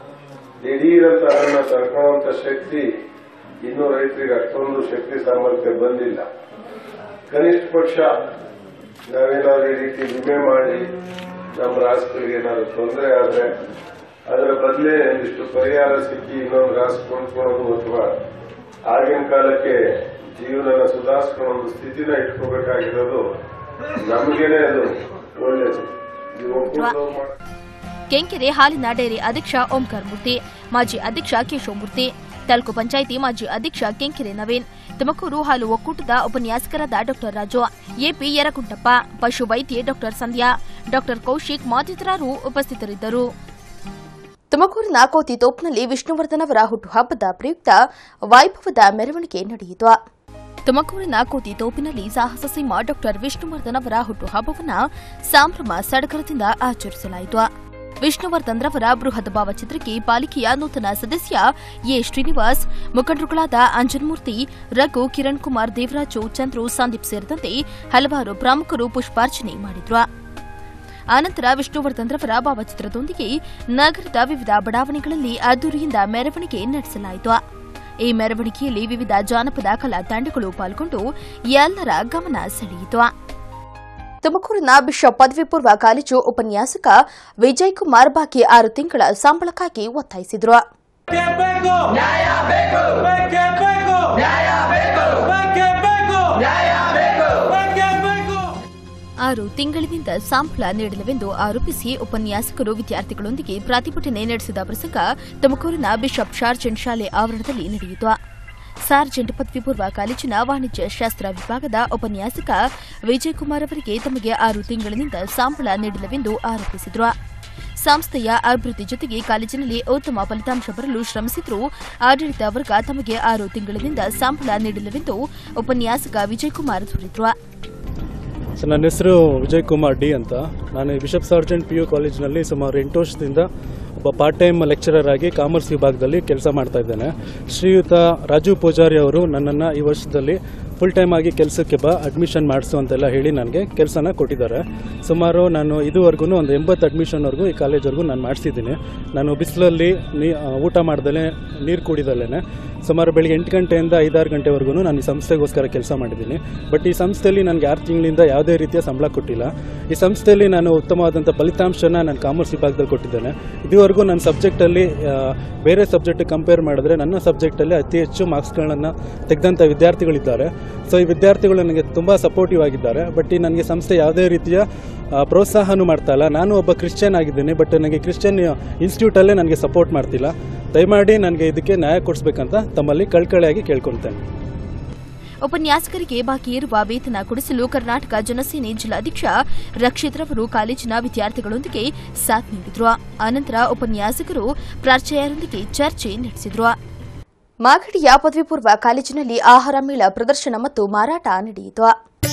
ದಿಢೀರಂತ ಅದನ್ನ ತಡ್ಕೊಳ್ಳುವಂತ ಶಕ್ತಿ ಇನ್ನೂ ರೈತರಿಗೆ ಅಷ್ಟೊಂದು ಶಕ್ತಿ ಸಾಮರ್ಥ್ಯ ಬಂದಿಲ್ಲ ಕನಿಷ್ಠ ಪಕ್ಷ ನಾವೇನಾದ್ರು ಈ ರೀತಿ ವಿಮೆ ಮಾಡಿ ನಮ್ಮ ರಾಸುಗಳಿಗೆ ಏನಾದ್ರು ತೊಂದರೆ ಆದ್ರೆ ಅದರ ಬದಲೇ ಒಂದಿಷ್ಟು ಪರಿಹಾರ ಸಿಕ್ಕಿ ಇನ್ನೊಂದು ರಾಸು ಕೊಂಡ್ಕೊಳ್ಳೋದು ಅಥವಾ ಆಗಿನ ಕಾಲಕ್ಕೆ ಜೀವನನ ಸುಧಾರಿಸ್ಕೊಳ್ಳೋ ಒಂದು ಸ್ಥಿತಿನ ಇಟ್ಕೋಬೇಕಾಗಿರೋದು ನಮಗೇನೆ ಅದು ಒಳ್ಳೇದು ಇದು ಒಕ್ಕೂಟದವ್ರು ಮಾಡ ಕೆಂಕೆರೆ ಹಾಲಿನ ಡೈರಿ ಅಧ್ಯಕ್ಷ ಓಂಕಾರ ಮೂರ್ತಿ ಮಾಜಿ ಅಧ್ಯಕ್ಷ ಕೇಶವಮೂರ್ತಿ ತಾಲೂಕು ಪಂಚಾಯಿತಿ ಮಾಜಿ ಅಧ್ಯಕ್ಷ ಕೆಂಕೆರೆ ನವೀನ್ ತುಮಕೂರು ಹಾಲು ಒಕ್ಕೂಟದ ಉಪನ್ಯಾಸಕರಾದ ಡಾ ರಾಜು ಎಪಿ ಯರಗುಂಟಪ್ಪ ಪಶು ವೈದ್ಯೆ ಡಾ ಸಂಧ್ಯಾ ಡಾ ಕೌಶಿಕ್ ಮತ್ತಿತರರು ಉಪಸ್ಥಿತರಿದ್ದರು ತುಮಕೂರಿನ ಕೋತಿತೋಪ್ನಲ್ಲಿ ವಿಷ್ಣುವರ್ಧನ್ ಅವರ ಹುಟ್ಟುಹಬ್ಬದ ಪ್ರಯುಕ್ತ ವೈಭವದ ಮೆರವಣಿಗೆ ನಡೆಯಿತು ತುಮಕೂರಿನ ಕೋತಿತೋಪಿನಲ್ಲಿ ಸಾಹಸ ಸಿಂಹ ಡಾ ವಿಷ್ಣುವರ್ಧನ್ ಅವರ ಹುಟ್ಟುಹಬ್ಬವನ್ನು ಸಂಭ್ರಮ ಸಡಗರದಿಂದ ಆಚರಿಸಲಾಯಿತು ವಿಷ್ಣುವರ್ಧನ್ ರವರ ಬೃಹತ್ ಭಾವಚಿತ್ರಕ್ಕೆ ಪಾಲಿಕೆಯ ನೂತನ ಸದಸ್ಯ ಎ ಶ್ರೀನಿವಾಸ್ ಮುಖಂಡರುಗಳಾದ ಅಂಜನ್ಮೂರ್ತಿ ರಘು ಕಿರಣ್ ಕುಮಾರ್ ದೇವರಾಜು ಚಂದ್ರು ಸಂದೀಪ್ ಸೇರಿದಂತೆ ಹಲವಾರು ಪ್ರಮುಖರು ಪುಷ್ಪಾರ್ಚನೆ ಮಾಡಿದ್ರು ಆನಂತರ ವಿಷ್ಣುವರ್ಧನ್ ರವರ ಭಾವಚಿತ್ರದೊಂದಿಗೆ ನಗರದ ವಿವಿಧ ಬಡಾವಣೆಗಳಲ್ಲಿ ಅದ್ದೂರಿಯಿಂದ ಮೆರವಣಿಗೆ ನಡೆಸಲಾಯಿತು ಈ ಮೆರವಣಿಗೆಯಲ್ಲಿ ವಿವಿಧ ಜಾನಪದ ಕಲಾ ತಂಡಗಳು ಪಾಲ್ಗೊಂಡು ಎಲ್ಲರ ಗಮನ ಸೆಳೆಯಿತು ತುಮಕೂರಿನ ಬಿಷಪ್ ಪದವಿ ಪೂರ್ವ ಕಾಲೇಜು ಉಪನ್ಯಾಸಕ ವಿಜಯ್ ಕುಮಾರ್ ಬಾಕಿ ಆರು ತಿಂಗಳ ಸಂಬಳಕ್ಕಾಗಿ ಒತ್ತಾಯಿಸಿದರು ಬೇಕು ನ್ಯಾಯ ಬೇಕು ಬೇಕೇ ಬೇಕು ನ್ಯಾಯ ಬೇಕು ಬೇಕೇ ಬೇಕು ನ್ಯಾಯ ಬೇಕು ಬೇಕೇ ಬೇಕು ಆರು ತಿಂಗಳಿನಿಂದ ಸಂಬಳ ನೀಡಲಿವೆಂದು ಆರೋಪಿಸಿ ಉಪನ್ಯಾಸಕರು ವಿದ್ಯಾರ್ಥಿಗಳೊಂದಿಗೆ ಪ್ರತಿಭಟನೆ ನಡೆಸಿದ ಪ್ರಸಂಗ ತುಮಕೂರಿನ ಬಿಷಪ್ ಶಾರ್ಜೆಂಟ್ ಶಾಲೆ ಆವರಣದಲ್ಲಿ ನಡೆಯಿತು ಸಾರ್ಜೆಂಟ್ ಪದವಿ ಪೂರ್ವ ಕಾಲೇಜಿನ ವಾಣಿಜ್ಯ ಶಾಸ್ತ್ರ ವಿಭಾಗದ ಉಪನ್ಯಾಸಕ ವಿಜಯಕುಮಾರ್ ಅವರಿಗೆ ತಮಗೆ ಆರು ತಿಂಗಳಿನಿಂದ ಸಂಬಳ ನೀಡಲಿವೆಂದು ಆರೋಪಿಸಿದರು ಸಂಸ್ಥೆಯ ಅಭಿವೃದ್ಧಿ ಜೊತೆಗೆ ಕಾಲೇಜಿನಲ್ಲಿ ಉತ್ತಮ ಫಲಿತಾಂಶ ಬರಲು ಶ್ರಮಿಸಿದ್ರೂ ಆಡಳಿತ ವರ್ಗ ತಮಗೆ ಆರು ತಿಂಗಳಿನಿಂದ ಸಂಬಳ ನೀಡಲಿವೆಂದು ಉಪನ್ಯಾಸಕ ವಿಜಯಕುಮಾರ್ ದೂರಿದ್ರು ಸರ್ ನನ್ನ ಹೆಸರು ವಿಜಯ್ ಕುಮಾರ್ ಡಿ ಅಂತ ನಾನು ಈ ಬಿಷಪ್ ಸಾರ್ಜೆಂಟ್ ಪಿ ಯು ಕಾಲೇಜಿನಲ್ಲಿ ಸುಮಾರು ಎಂಟು ವರ್ಷದಿಂದ ಒಬ್ಬ ಪಾರ್ಟ್ ಟೈಮ್ ಲೆಕ್ಚರರ್ ಆಗಿ ಕಾಮರ್ಸ್ ವಿಭಾಗದಲ್ಲಿ ಕೆಲಸ ಮಾಡ್ತಾ ಇದ್ದೇನೆ ಶ್ರೀಯುತ ರಾಜು ಪೂಜಾರಿ ಅವರು ನನ್ನನ್ನು ಈ ವರ್ಷದಲ್ಲಿ ಫುಲ್ ಟೈಮ್ ಆಗಿ ಕೆಲಸಕ್ಕೆ ಬಾ ಅಡ್ಮಿಷನ್ ಮಾಡಿಸು ಅಂತೆಲ್ಲ ಹೇಳಿ ನನಗೆ ಕೆಲಸನ ಕೊಟ್ಟಿದ್ದಾರೆ ಸುಮಾರು ನಾನು ಇದುವರೆಗೂ ಒಂದು ಎಂಬತ್ತು ಅಡ್ಮಿಷನ್ವರೆಗೂ ಈ ಕಾಲೇಜ್ವರೆಗೂ ನಾನು ಮಾಡಿಸಿದ್ದೀನಿ ನಾನು ಬಿಸಿಲಲ್ಲಿ ನೀ ಆ, ಊಟ ಮಾಡ್ದಲೇ ನೀರು ಕುಡಿದಲೇ ಸುಮಾರು ಬೆಳಿಗ್ಗೆ ಎಂಟು ಗಂಟೆಯಿಂದ ಐದಾರು ಗಂಟೆವರೆಗೂ ನಾನು ಈ ಸಂಸ್ಥೆಗೋಸ್ಕರ ಕೆಲಸ ಮಾಡಿದ್ದೀನಿ ಬಟ್ ಈ ಸಂಸ್ಥೆಯಲ್ಲಿ ನನಗೆ ಆರು ತಿಂಗಳಿಂದ ಯಾವುದೇ ರೀತಿಯ ಸಂಬಳ ಕೊಟ್ಟಿಲ್ಲ ಈ ಸಂಸ್ಥೆಯಲ್ಲಿ ನಾನು ಉತ್ತಮವಾದಂಥ ಫಲಿತಾಂಶನ ನಾನು ಕಾಮರ್ಸ್ ವಿಭಾಗದಲ್ಲಿ ಕೊಟ್ಟಿದ್ದೇನೆ ಇದುವರೆಗೂ ನನ್ನ ಸಬ್ಜೆಕ್ಟಲ್ಲಿ ಆ, ಬೇರೆ ಸಬ್ಜೆಕ್ಟ್ ಕಂಪೇರ್ ಮಾಡಿದ್ರೆ ನನ್ನ ಸಬ್ಜೆಕ್ಟಲ್ಲಿ ಅತಿ ಹೆಚ್ಚು ಮಾರ್ಕ್ಸ್ಗಳನ್ನು ತೆಗೆದಂಥ ವಿದ್ಯಾರ್ಥಿಗಳಿದ್ದಾರೆ ಸೊ ಈ ವಿದ್ಯಾರ್ಥಿಗಳು ನನಗೆ ತುಂಬ ಸಪೋರ್ಟಿವ್ ಆಗಿದ್ದಾರೆ ಬಟ್ ಈ ನನಗೆ ಸಂಸ್ಥೆ ಯಾವುದೇ ರೀತಿಯ ಆ, ಪ್ರೋತ್ಸಾಹನೂ ಮಾಡ್ತಾ ಇಲ್ಲ ನಾನು ಒಬ್ಬ ಕ್ರಿಶ್ಚಿಯನ್ ಆಗಿದ್ದೀನಿ ಬಟ್ ನನಗೆ ಕ್ರಿಶ್ಚಿಯನ್ ಇನ್ಸ್ಟಿಟ್ಯೂಟಲ್ಲೇ ನನಗೆ ಸಪೋರ್ಟ್ ಮಾಡ್ತಿಲ್ಲ ದಯಮಾಡಿ ನನಗೆ ಇದಕ್ಕೆ ನ್ಯಾಯ ಕೊಡಿಸ್ಬೇಕಂತ ತಮ್ಮಲ್ಲಿ ಕಳ್ಕಳಿಯಾಗಿ ಕೇಳ್ಕೊಳ್ತೇನೆ ಉಪನ್ಯಾಸಕರಿಗೆ ಬಾಕಿ ಇರುವ ವೇತನ ಕೊಡಿಸಲು ಕರ್ನಾಟಕ ಜನಸೇನೆ ಜಿಲ್ಲಾಧ್ಯಕ್ಷ ರಕ್ಷಿತ್ ರವರು ಕಾಲೇಜಿನ ವಿದ್ಯಾರ್ಥಿಗಳೊಂದಿಗೆ ಸಾಥ್ ನೀಡಿದ್ರು ಅನಂತರ ಉಪನ್ಯಾಸಕರು ಪ್ರಾಚಾರ್ಯರೊಂದಿಗೆ ಚರ್ಚೆ ನಡೆಸಿದ್ರು ಮಾಗಡಿಯ ಪದವಿ ಪೂರ್ವ ಕಾಲೇಜಿನಲ್ಲಿ ಆಹಾರ ಮೇಳ ಪ್ರದರ್ಶನ ಮತ್ತು ಮಾರಾಟ ನಡೆಯಿತು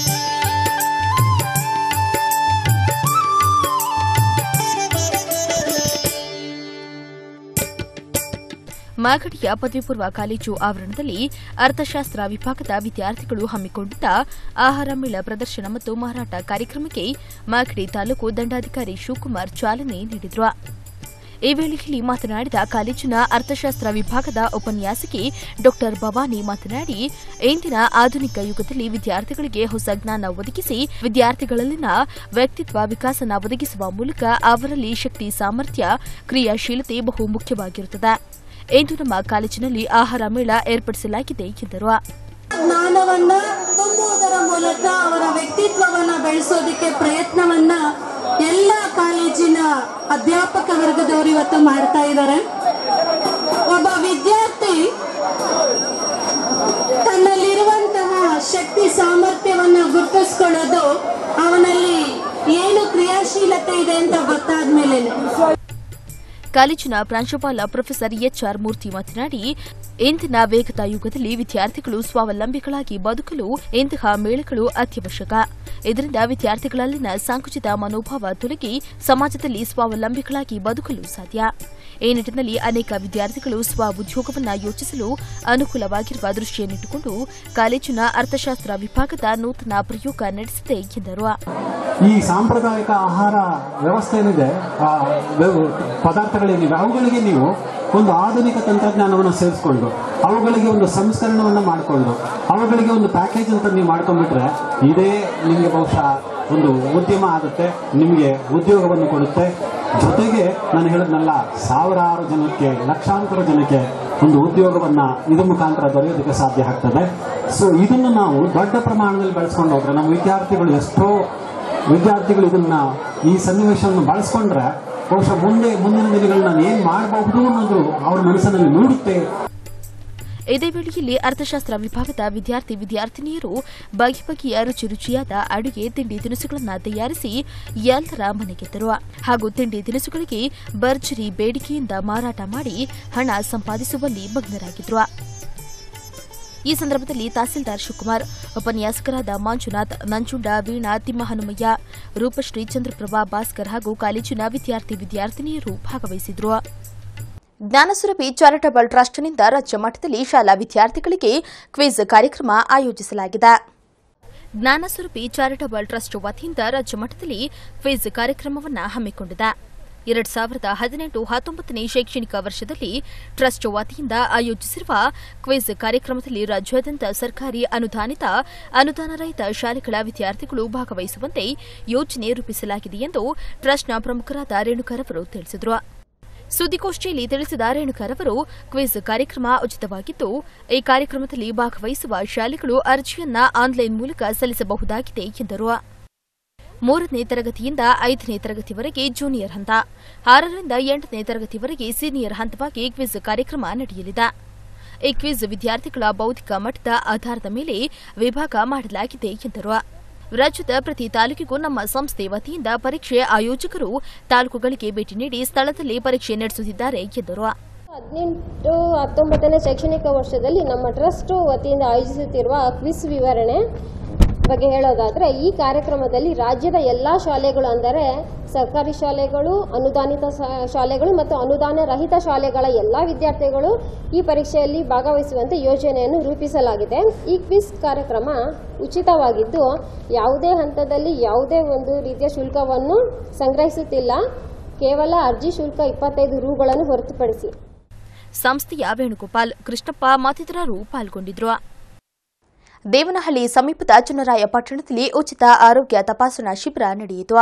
ಮಾಗಡಿಯ ಪದವಿ ಪೂರ್ವ ಕಾಲೇಜು ಆವರಣದಲ್ಲಿ ಅರ್ಥಶಾಸ್ತ್ರ ವಿಭಾಗದ ವಿದ್ಯಾರ್ಥಿಗಳು ಹಮ್ಮಿಕೊಂಡಿದ್ದ ಆಹಾರ ಮೇಳ ಪ್ರದರ್ಶನ ಮತ್ತು ಮಾರಾಟ ಕಾರ್ಯಕ್ರಮಕ್ಕೆ ಮಾಗಡಿ ತಾಲೂಕು ದಂಡಾಧಿಕಾರಿ ಶಿವಕುಮಾರ್ ಚಾಲನೆ ನೀಡಿದರು ಈ ವೇಳೆಯಲ್ಲಿ ಮಾತನಾಡಿದ ಕಾಲೇಜಿನ ಅರ್ಥಶಾಸ್ತ್ರ ವಿಭಾಗದ ಉಪನ್ಯಾಸಕಿ ಡಾ ಭವಾನಿ ಮಾತನಾಡಿ ಇಂದಿನ ಆಧುನಿಕ ಯುಗದಲ್ಲಿ ವಿದ್ಯಾರ್ಥಿಗಳಿಗೆ ಹೊಸ ಜ್ಞಾನ ಒದಗಿಸಿ ವಿದ್ಯಾರ್ಥಿಗಳಲ್ಲಿನ ವ್ಯಕ್ತಿತ್ವ ವಿಕಾಸನ ಒದಗಿಸುವ ಮೂಲಕ ಅವರಲ್ಲಿ ಶಕ್ತಿ ಸಾಮರ್ಥ್ಯ ಕ್ರಿಯಾಶೀಲತೆ ಬಹು ಮುಖ್ಯವಾಗಿರುತ್ತದೆ ಇಂದು ನಮ್ಮ ಕಾಲೇಜಿನಲ್ಲಿ ಆಹಾರ ಮೇಳ ಏರ್ಪಡಿಸಲಾಗಿದೆ ಎಂದರು ಜ್ಞಾನವನ್ನ ತುಂಬುವುದರ ಮೂಲಕ ಅವರ ವ್ಯಕ್ತಿತ್ವವನ್ನ ಬೆಳೆಸೋದಕ್ಕೆ ಪ್ರಯತ್ನವನ್ನ ಎಲ್ಲ ಕಾಲೇಜಿನ ಅಧ್ಯಾಪಕ ವರ್ಗದವರು ಇವತ್ತು ಮಾಡ್ತಾ ಇದ್ದಾರೆ ಒಬ್ಬ ವಿದ್ಯಾರ್ಥಿ ತನ್ನಲ್ಲಿರುವಂತಹ ಶಕ್ತಿ ಸಾಮರ್ಥ್ಯವನ್ನ ಗುರುತಿಸ್ಕೊಳ್ಳೋದು ಅವನಲ್ಲಿ ಏನು ಕ್ರಿಯಾಶೀಲತೆ ಇದೆ ಅಂತ ಗೊತ್ತಾದ್ಮೇಲೆ ಕಾಲೇಜಿನ ಪ್ರಾಂಶುಪಾಲ ಪ್ರೊಫೆಸರ್ ಎಚ್ಆರ್ ಮೂರ್ತಿ ಮಾತನಾಡಿ ಇಂದಿನ ವೇಗದ ಯುಗದಲ್ಲಿ ವಿದ್ಯಾರ್ಥಿಗಳು ಸ್ವಾವಲಂಬಿಗಳಾಗಿ ಬದುಕಲು ಇಂತಹ ಮೇಳಗಳು ಅತ್ಯವಶ್ಯಕ ಇದರಿಂದ ವಿದ್ಯಾರ್ಥಿಗಳಲ್ಲಿನ ಸಂಕುಚಿತ ಮನೋಭಾವ ತೊಲಗಿ ಸಮಾಜದಲ್ಲಿ ಸ್ವಾವಲಂಬಿಗಳಾಗಿ ಬದುಕಲು ಸಾಧ್ಯ ಈ ನಿಟ್ಟಿನಲ್ಲಿ ಅನೇಕ ವಿದ್ಯಾರ್ಥಿಗಳು ಸ್ವ ಉದ್ಯೋಗವನ್ನ ಯೋಚಿಸಲು ಅನುಕೂಲವಾಗಿರುವ ದೃಷ್ಟಿಯನ್ನಿಟ್ಟುಕೊಂಡು ಕಾಲೇಜಿನ ಅರ್ಥಶಾಸ್ತ್ರ ವಿಭಾಗದ ನೂತನ ಪ್ರಯೋಗ ನಡೆಸಿದೆ ಎಂದರು ಈ ಸಾಂಪ್ರದಾಯಿಕ ಆಹಾರ ವ್ಯವಸ್ಥೆ ಏನಿದೆ ಆ ವ್ಯವ- ಪದಾರ್ಥಗಳೇನಿವೆ ಅವುಗಳಿಗೆ ನೀವು ಒಂದು ಆಧುನಿಕ ತಂತ್ರಜ್ಞಾನವನ್ನು ಸೇರಿಸ್ಕೊಂಡು ಅವುಗಳಿಗೆ ಒಂದು ಸಂಸ್ಕರಣವನ್ನು ಮಾಡಿಕೊಂಡು ಅವುಗಳಿಗೆ ಒಂದು ಪ್ಯಾಕೇಜ್ ಅಂತ ನೀವು ಮಾಡ್ಕೊಂಡ್ಬಿಟ್ರೆ ಇದೇ ನಿಮಗೆ ಬಹುಶಃ ಒಂದು ಉದ್ಯಮ ಆಗುತ್ತೆ ನಿಮಗೆ ಉದ್ಯೋಗವನ್ನು ಕೊಡುತ್ತೆ ಜೊತೆಗೆ ನಾನು ಹೇಳಿದ್ನಲ್ಲ ಸಾವಿರಾರು ಜನಕ್ಕೆ ಲಕ್ಷಾಂತರ ಜನಕ್ಕೆ ಒಂದು ಉದ್ಯೋಗವನ್ನ ಇದ್ರ ಮುಖಾಂತರ ದೊರೆಯೋದಕ್ಕೆ ಸಾಧ್ಯ ಆಗ್ತದೆ ಸೊ ಇದನ್ನು ನಾವು ದೊಡ್ಡ ಪ್ರಮಾಣದಲ್ಲಿ ಬೆಳೆಸ್ಕೊಂಡು ಹೋದ್ರೆ ನಮ್ಮ ವಿದ್ಯಾರ್ಥಿಗಳು ಎಷ್ಟೋ ವಿದ್ಯಾರ್ಥಿಗಳು ಇದನ್ನ ಈ ಸನ್ನಿವೇಶವನ್ನು ಬಳಸ್ಕೊಂಡ್ರೆ ಬಹುಶಃ ಮುಂದೆ ಮುಂದಿನ ದಿನಗಳಲ್ಲಿ ನಾನು ಏನ್ ಮಾಡಬಹುದು ಅನ್ನೋದು ಅವ್ರ ಮನಸ್ಸಿನಲ್ಲಿ ಮೂಡುತ್ತೆ ಇದೇ ವೇಳೆಯಲ್ಲಿ ಅರ್ಥಶಾಸ್ತ್ರ ವಿಭಾಗದ ವಿದ್ಯಾರ್ಥಿ ವಿದ್ಯಾರ್ಥಿನಿಯರು ಬಗೆ ಬಗೆಯ ರುಚಿ ರುಚಿಯಾದ ಅಡುಗೆ ತಿಂಡಿ ತಿನಿಸುಗಳನ್ನು ತಯಾರಿಸಿ ಎಲ್ಲರ ಮನೆಗೆದ್ದರು ಹಾಗೂ ತಿಂಡಿ ತಿನಿಸುಗಳಿಗೆ ಭರ್ಜರಿ ಬೇಡಿಕೆಯಿಂದ ಮಾರಾಟ ಮಾಡಿ ಹಣ ಸಂಪಾದಿಸುವಲ್ಲಿ ಮಗ್ನರಾಗಿದ್ರು ಈ ಸಂದರ್ಭದಲ್ಲಿ ತಹಸೀಲ್ದಾರ್ ಶಿವಕುಮಾರ್ ಉಪನ್ಯಾಸಕರಾದ ಮಂಜುನಾಥ್ ನಂಜುಂಡ ವೀಣಾ ತಿಮ್ಮಹನುಮಯ್ಯ ರೂಪಶ್ರೀ ಚಂದ್ರಪ್ರಭಾ ಭಾಸ್ಕರ್ ಹಾಗೂ ಕಾಲೇಜಿನ ವಿದ್ಯಾರ್ಥಿ ವಿದ್ಯಾರ್ಥಿನಿಯರು ಭಾಗವಹಿಸಿದ್ರು ಜ್ಞಾನಸುರಭಿ ಚಾರಿಟಬಲ್ ಟ್ರಸ್ಟ್ನಿಂದ ರಾಜ್ಯ ಮಟ್ಟದಲ್ಲಿ ಶಾಲಾ ವಿದ್ಯಾರ್ಥಿಗಳಿಗೆ ಕ್ವಿಜ್ ಕಾರ್ಯಕ್ರಮ ಆಯೋಜಿಸಲಾಗಿದೆ ಜ್ಞಾನಸುರಭಿ ಚಾರಿಟಬಲ್ ಟ್ರಸ್ಟ್ ವತಿಯಿಂದ ರಾಜ್ಯ ಮಟ್ಟದಲ್ಲಿ ಕ್ವಿಜ್ ಕಾರ್ಯಕ್ರಮವನ್ನು ಹಮ್ಮಿಕೊಂಡಿದೆ ಎರಡ್ ಸಾವಿರದ ಹದಿನೆಂಟು ಹತ್ತೊಂಬತ್ತನೇ ಶೈಕ್ಷಣಿಕ ವರ್ಷದಲ್ಲಿ ಟ್ರಸ್ಟ್ ವತಿಯಿಂದ ಆಯೋಜಿಸಿರುವ ಕ್ವಿಜ್ ಕಾರ್ಯಕ್ರಮದಲ್ಲಿ ರಾಜ್ಯಾದ್ಯಂತ ಸರ್ಕಾರಿ ಅನುದಾನಿತ ಅನುದಾನ ರಹಿತ ಶಾಲೆಗಳ ವಿದ್ಯಾರ್ಥಿಗಳು ಭಾಗವಹಿಸುವಂತೆ ಯೋಜನೆ ರೂಪಿಸಲಾಗಿದೆ ಎಂದು ಟ್ರಸ್ಟ್ನ ಪ್ರಮುಖರಾದ ರೇಣುಕರವರು ತಿಳಿಸಿದರು ಸುದ್ದಿಗೋಷ್ಠಿಯಲ್ಲಿ ತಿಳಿಸಿದ ರೇಣುಕರವರು ಕ್ವಿಜ್ ಕಾರ್ಯಕ್ರಮ ಉಚಿತವಾಗಿದ್ದು ಈ ಕಾರ್ಯಕ್ರಮದಲ್ಲಿ ಭಾಗವಹಿಸುವ ಶಾಲೆಗಳು ಅರ್ಜಿಯನ್ನ ಆನ್ಲೈನ್ ಮೂಲಕ ಸಲ್ಲಿಸಬಹುದಾಗಿದೆ ಎಂದರು ಮೂರನೇ ತರಗತಿಯಿಂದ ಐದನೇ ತರಗತಿವರೆಗೆ ಜೂನಿಯರ್ ಹಂತ ಆರರಿಂದ ಎಂಟನೇ ತರಗತಿವರೆಗೆ ಸೀನಿಯರ್ ಹಂತವಾಗಿ ಕ್ವಿಜ್ ಕಾರ್ಯಕ್ರಮ ನಡೆಯಲಿದೆ ಈ ಕ್ವಿಜ್ ವಿದ್ಯಾರ್ಥಿಗಳ ಬೌದ್ಧಿಕ ಮಟ್ಟದ ಆಧಾರದ ಮೇಲೆ ವಿಭಾಗ ಮಾಡಲಾಗಿದೆ ಎಂದರು ರಾಜ್ಯದ ಪ್ರತಿ ತಾಲೂಕಿಗೂ ನಮ್ಮ ಸಂಸ್ಥೆ ವತಿಯಿಂದ ಪರೀಕ್ಷೆ ಆಯೋಜಕರು ತಾಲೂಕುಗಳಿಗೆ ಭೇಟಿ ನೀಡಿ ಸ್ಥಳದಲ್ಲಿ ಪರೀಕ್ಷೆ ನಡೆಸುತ್ತಿದ್ದಾರೆ ಎಂದರು ಹದಿನೆಂಟು ಹತ್ತೊಂಬತ್ತನೇ ಶೈಕ್ಷಣಿಕ ವರ್ಷದಲ್ಲಿ ನಮ್ಮ ಟ್ರಸ್ಟ್ ವತಿಯಿಂದ ಆಯೋಜಿಸುತ್ತಿರುವ ಕ್ವಿಸ್ ವಿವರಣೆ ಬಗ್ಗೆ ಹೇಳೋದಾದ್ರೆ ಈ ಕಾರ್ಯಕ್ರಮದಲ್ಲಿ ರಾಜ್ಯದ ಎಲ್ಲಾ ಶಾಲೆಗಳು ಅಂದರೆ ಸರ್ಕಾರಿ ಶಾಲೆಗಳು ಅನುದಾನಿತ ಸ- ಶಾಲೆಗಳು ಮತ್ತು ಅನುದಾನ ರಹಿತ ಶಾಲೆಗಳ ಎಲ್ಲಾ ವಿದ್ಯಾರ್ಥಿಗಳು ಈ ಪರೀಕ್ಷೆಯಲ್ಲಿ ಭಾಗವಹಿಸುವಂತೆ ಯೋಜನೆಯನ್ನು ರೂಪಿಸಲಾಗಿದೆ ಈ ಕ್ವಿಸ್ ಕಾರ್ಯಕ್ರಮ ಉಚಿತವಾಗಿದ್ದು ಯಾವುದೇ ಹಂತದಲ್ಲಿ ಯಾವುದೇ ಒಂದು ರೀತಿಯ ಶುಲ್ಕವನ್ನು ಸಂಗ್ರಹಿಸುತ್ತಿಲ್ಲ ಕೇವಲ ಅರ್ಜಿ ಶುಲ್ಕ ಇಪ್ಪತ್ತೈದು ರೂಗಳನ್ನು ಹೊರತುಪಡಿಸಿ ಸಂಸ್ಥೆಯ ವೇಣುಗೋಪಾಲ್ ಕೃಷ್ಣಪ್ಪ ಮತ್ತಿತರರು ಪಾಲ್ಗೊಂಡಿದ್ರು ದೇವನಹಳ್ಳಿ ಸಮೀಪದ ಚುನರಾಯ ಪಟ್ಟಣದಲ್ಲಿ ಉಚಿತ ಆರೋಗ್ಯ ತಪಾಸಣಾ ಶಿಬಿರ ನಡೆಯಿತು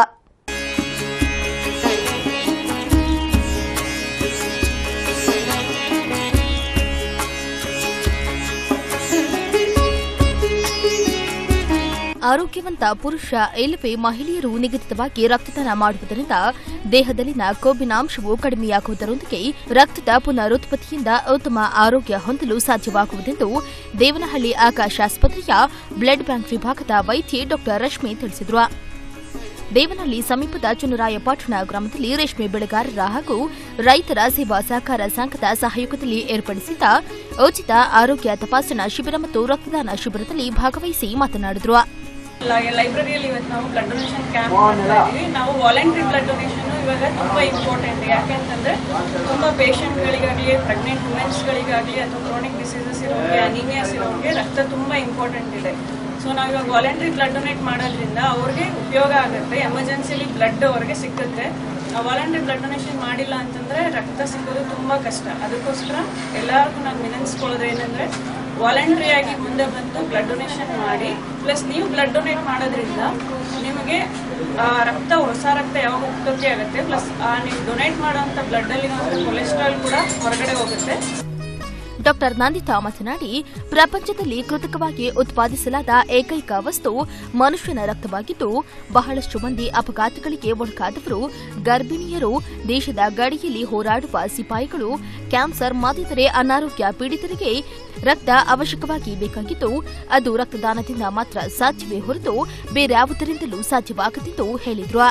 ಆರೋಗ್ಯವಂತ ಪುರುಷ ಇಲ್ಲವೇ ಮಹಿಳೆಯರು ನಿಗದಿತವಾಗಿ ರಕ್ತದಾನ ಮಾಡುವುದರಿಂದ ದೇಹದಲ್ಲಿನ ಕೊಬ್ಬಿನಾಂಶವು ಕಡಿಮೆಯಾಗುವುದರೊಂದಿಗೆ ರಕ್ತದ ಪುನರುತ್ಪತ್ತಿಯಿಂದ ಉತ್ತಮ ಆರೋಗ್ಯ ಹೊಂದಲು ಸಾಧ್ಯವಾಗುವುದೆಂದು ದೇವನಹಳ್ಳಿ ಆಕಾಶ ಆಸ್ಪತ್ರೆಯ ಬ್ಲಡ್ ಬ್ಯಾಂಕ್ ವಿಭಾಗದ ವೈದ್ಯೆ ಡಾ ರಶ್ಮಿ ತಿಳಿಸಿದರು ದೇವನಹಳ್ಳಿ ಸಮೀಪದ ಚುನರಾಯಪಟ್ಟಣ ಗ್ರಾಮದಲ್ಲಿ ರೇಷ್ಮೆ ಬೆಳೆಗಾರರ ಹಾಗೂ ರೈತರ ಸೇವಾ ಸಹಕಾರ ಸಂಘದ ಸಹಯೋಗದಲ್ಲಿ ಏರ್ಪಡಿಸಿದ್ದ ಉಚಿತ ಆರೋಗ್ಯ ತಪಾಸಣಾ ಶಿಬಿರ ಮತ್ತು ರಕ್ತದಾನ ಶಿಬಿರದಲ್ಲಿ ಭಾಗವಹಿಸಿ ಮಾತನಾಡಿದರು ಲೈಬ್ರರಿಯಲ್ಲಿ ಇವತ್ತು ನಾವು ಬ್ಲಡ್ ಡೊನೇಷನ್ ಕ್ಯಾಂಪ್ ಮಾಡ್ತಾ ಇದೀವಿ ನಾವು ವಾಲಂಟ್ರಿ ಬ್ಲಡ್ ಡೊನೇಷನ್ ಇವಾಗ ತುಂಬಾ ಇಂಪಾರ್ಟೆಂಟ್ ಯಾಕೆಂತಂದ್ರೆ ತುಂಬಾ ಪೇಷಂಟ್ಗಳಿಗಾಗಲಿ ಪ್ರೆಗ್ನೆಂಟ್ ವುಮೆನ್ಸ್ಗಳಿಗಾಗಲಿ ಅಥವಾ ಕ್ರಾನಿಕ್ ಡಿಸೀಸಸ್ ಇರೋರಿಗೆ ಅನಿಮಿಯಾಸ್ ಇರೋರಿಗೆ ರಕ್ತ ತುಂಬಾ ಇಂಪಾರ್ಟೆಂಟ್ ಇದೆ ಸೊ ನಾವು ಇವಾಗ ವಾಲಂಟ್ರಿ ಬ್ಲಡ್ ಡೊನೇಟ್ ಮಾಡೋದ್ರಿಂದ ಅವ್ರಿಗೆ ಉಪಯೋಗ ಆಗುತ್ತೆ ಎಮರ್ಜೆನ್ಸಿಲಿ ಬ್ಲಡ್ ಅವ್ರಿಗೆ ಸಿಕ್ಕುತ್ತೆ ವಾಲಂಟ್ರಿ ಬ್ಲಡ್ ಡೊನೇಷನ್ ಮಾಡಿಲ್ಲ ಅಂತಂದ್ರೆ ರಕ್ತ ಸಿಗೋದು ತುಂಬಾ ಕಷ್ಟ ಅದಕ್ಕೋಸ್ಕರ ಎಲ್ಲರಿಗೂ ನಾವು ವಿನಂತಿಸ್ಕೊಳ್ಳೋದು ಏನಂದ್ರೆ ವಾಲಂಟ್ರಿ ಆಗಿ ಮುಂದೆ ಬಂದು ಬ್ಲಡ್ ಡೊನೇಷನ್ ಮಾಡಿ ಪ್ಲಸ್ ನೀವು ಬ್ಲಡ್ ಡೊನೇಟ್ ಮಾಡೋದ್ರಿಂದ ನಿಮಗೆ ಆ, ರಕ್ತ ಹೊಸ ರಕ್ತ ಯಾವಾಗ ಉತ್ಪತ್ತಿ ಆಗುತ್ತೆ ಪ್ಲಸ್ ನೀವು ಡೊನೇಟ್ ಮಾಡೋಂಥ ಬ್ಲಡ್ ಅಲ್ಲಿ ಕೊಲೆಸ್ಟ್ರಾಲ್ ಕೂಡ ಹೊರಗಡೆ ಹೋಗುತ್ತೆ ಡಾಕ್ಟರ್ ನಂದಿತಾ ಮಾತನಾಡಿ ಪ್ರಪಂಚದಲ್ಲಿ ಕೃತಕವಾಗಿ ಉತ್ಪಾದಿಸಲಾದ ಏಕೈಕ ವಸ್ತು ಮನುಷ್ಯನ ರಕ್ತವಾಗಿದ್ದು ಬಹಳಷ್ಟು ಮಂದಿ ಅಪಘಾತಗಳಿಗೆ ಒಳಗಾದವರು ಗರ್ಭಿಣಿಯರು ದೇಶದ ಗಡಿಯಲ್ಲಿ ಹೋರಾಡುವ ಸಿಪಾಯಿಗಳು ಕ್ಯಾನ್ಸರ್ ಮತ್ತಿತರೆ ಅನಾರೋಗ್ಯ ಪೀಡಿತರಿಗೆ ರಕ್ತ ಅವಶ್ಯಕವಾಗಿ ಬೇಕಾಗಿದ್ದು ಅದು ರಕ್ತದಾನದಿಂದ ಮಾತ್ರ ಸಾಧ್ಯವೇ ಹೊರತು ಬೇರ್ಯಾವುದರಿಂದಲೂ ಸಾಧ್ಯವಾಗದೆಂದು ಹೇಳಿದರು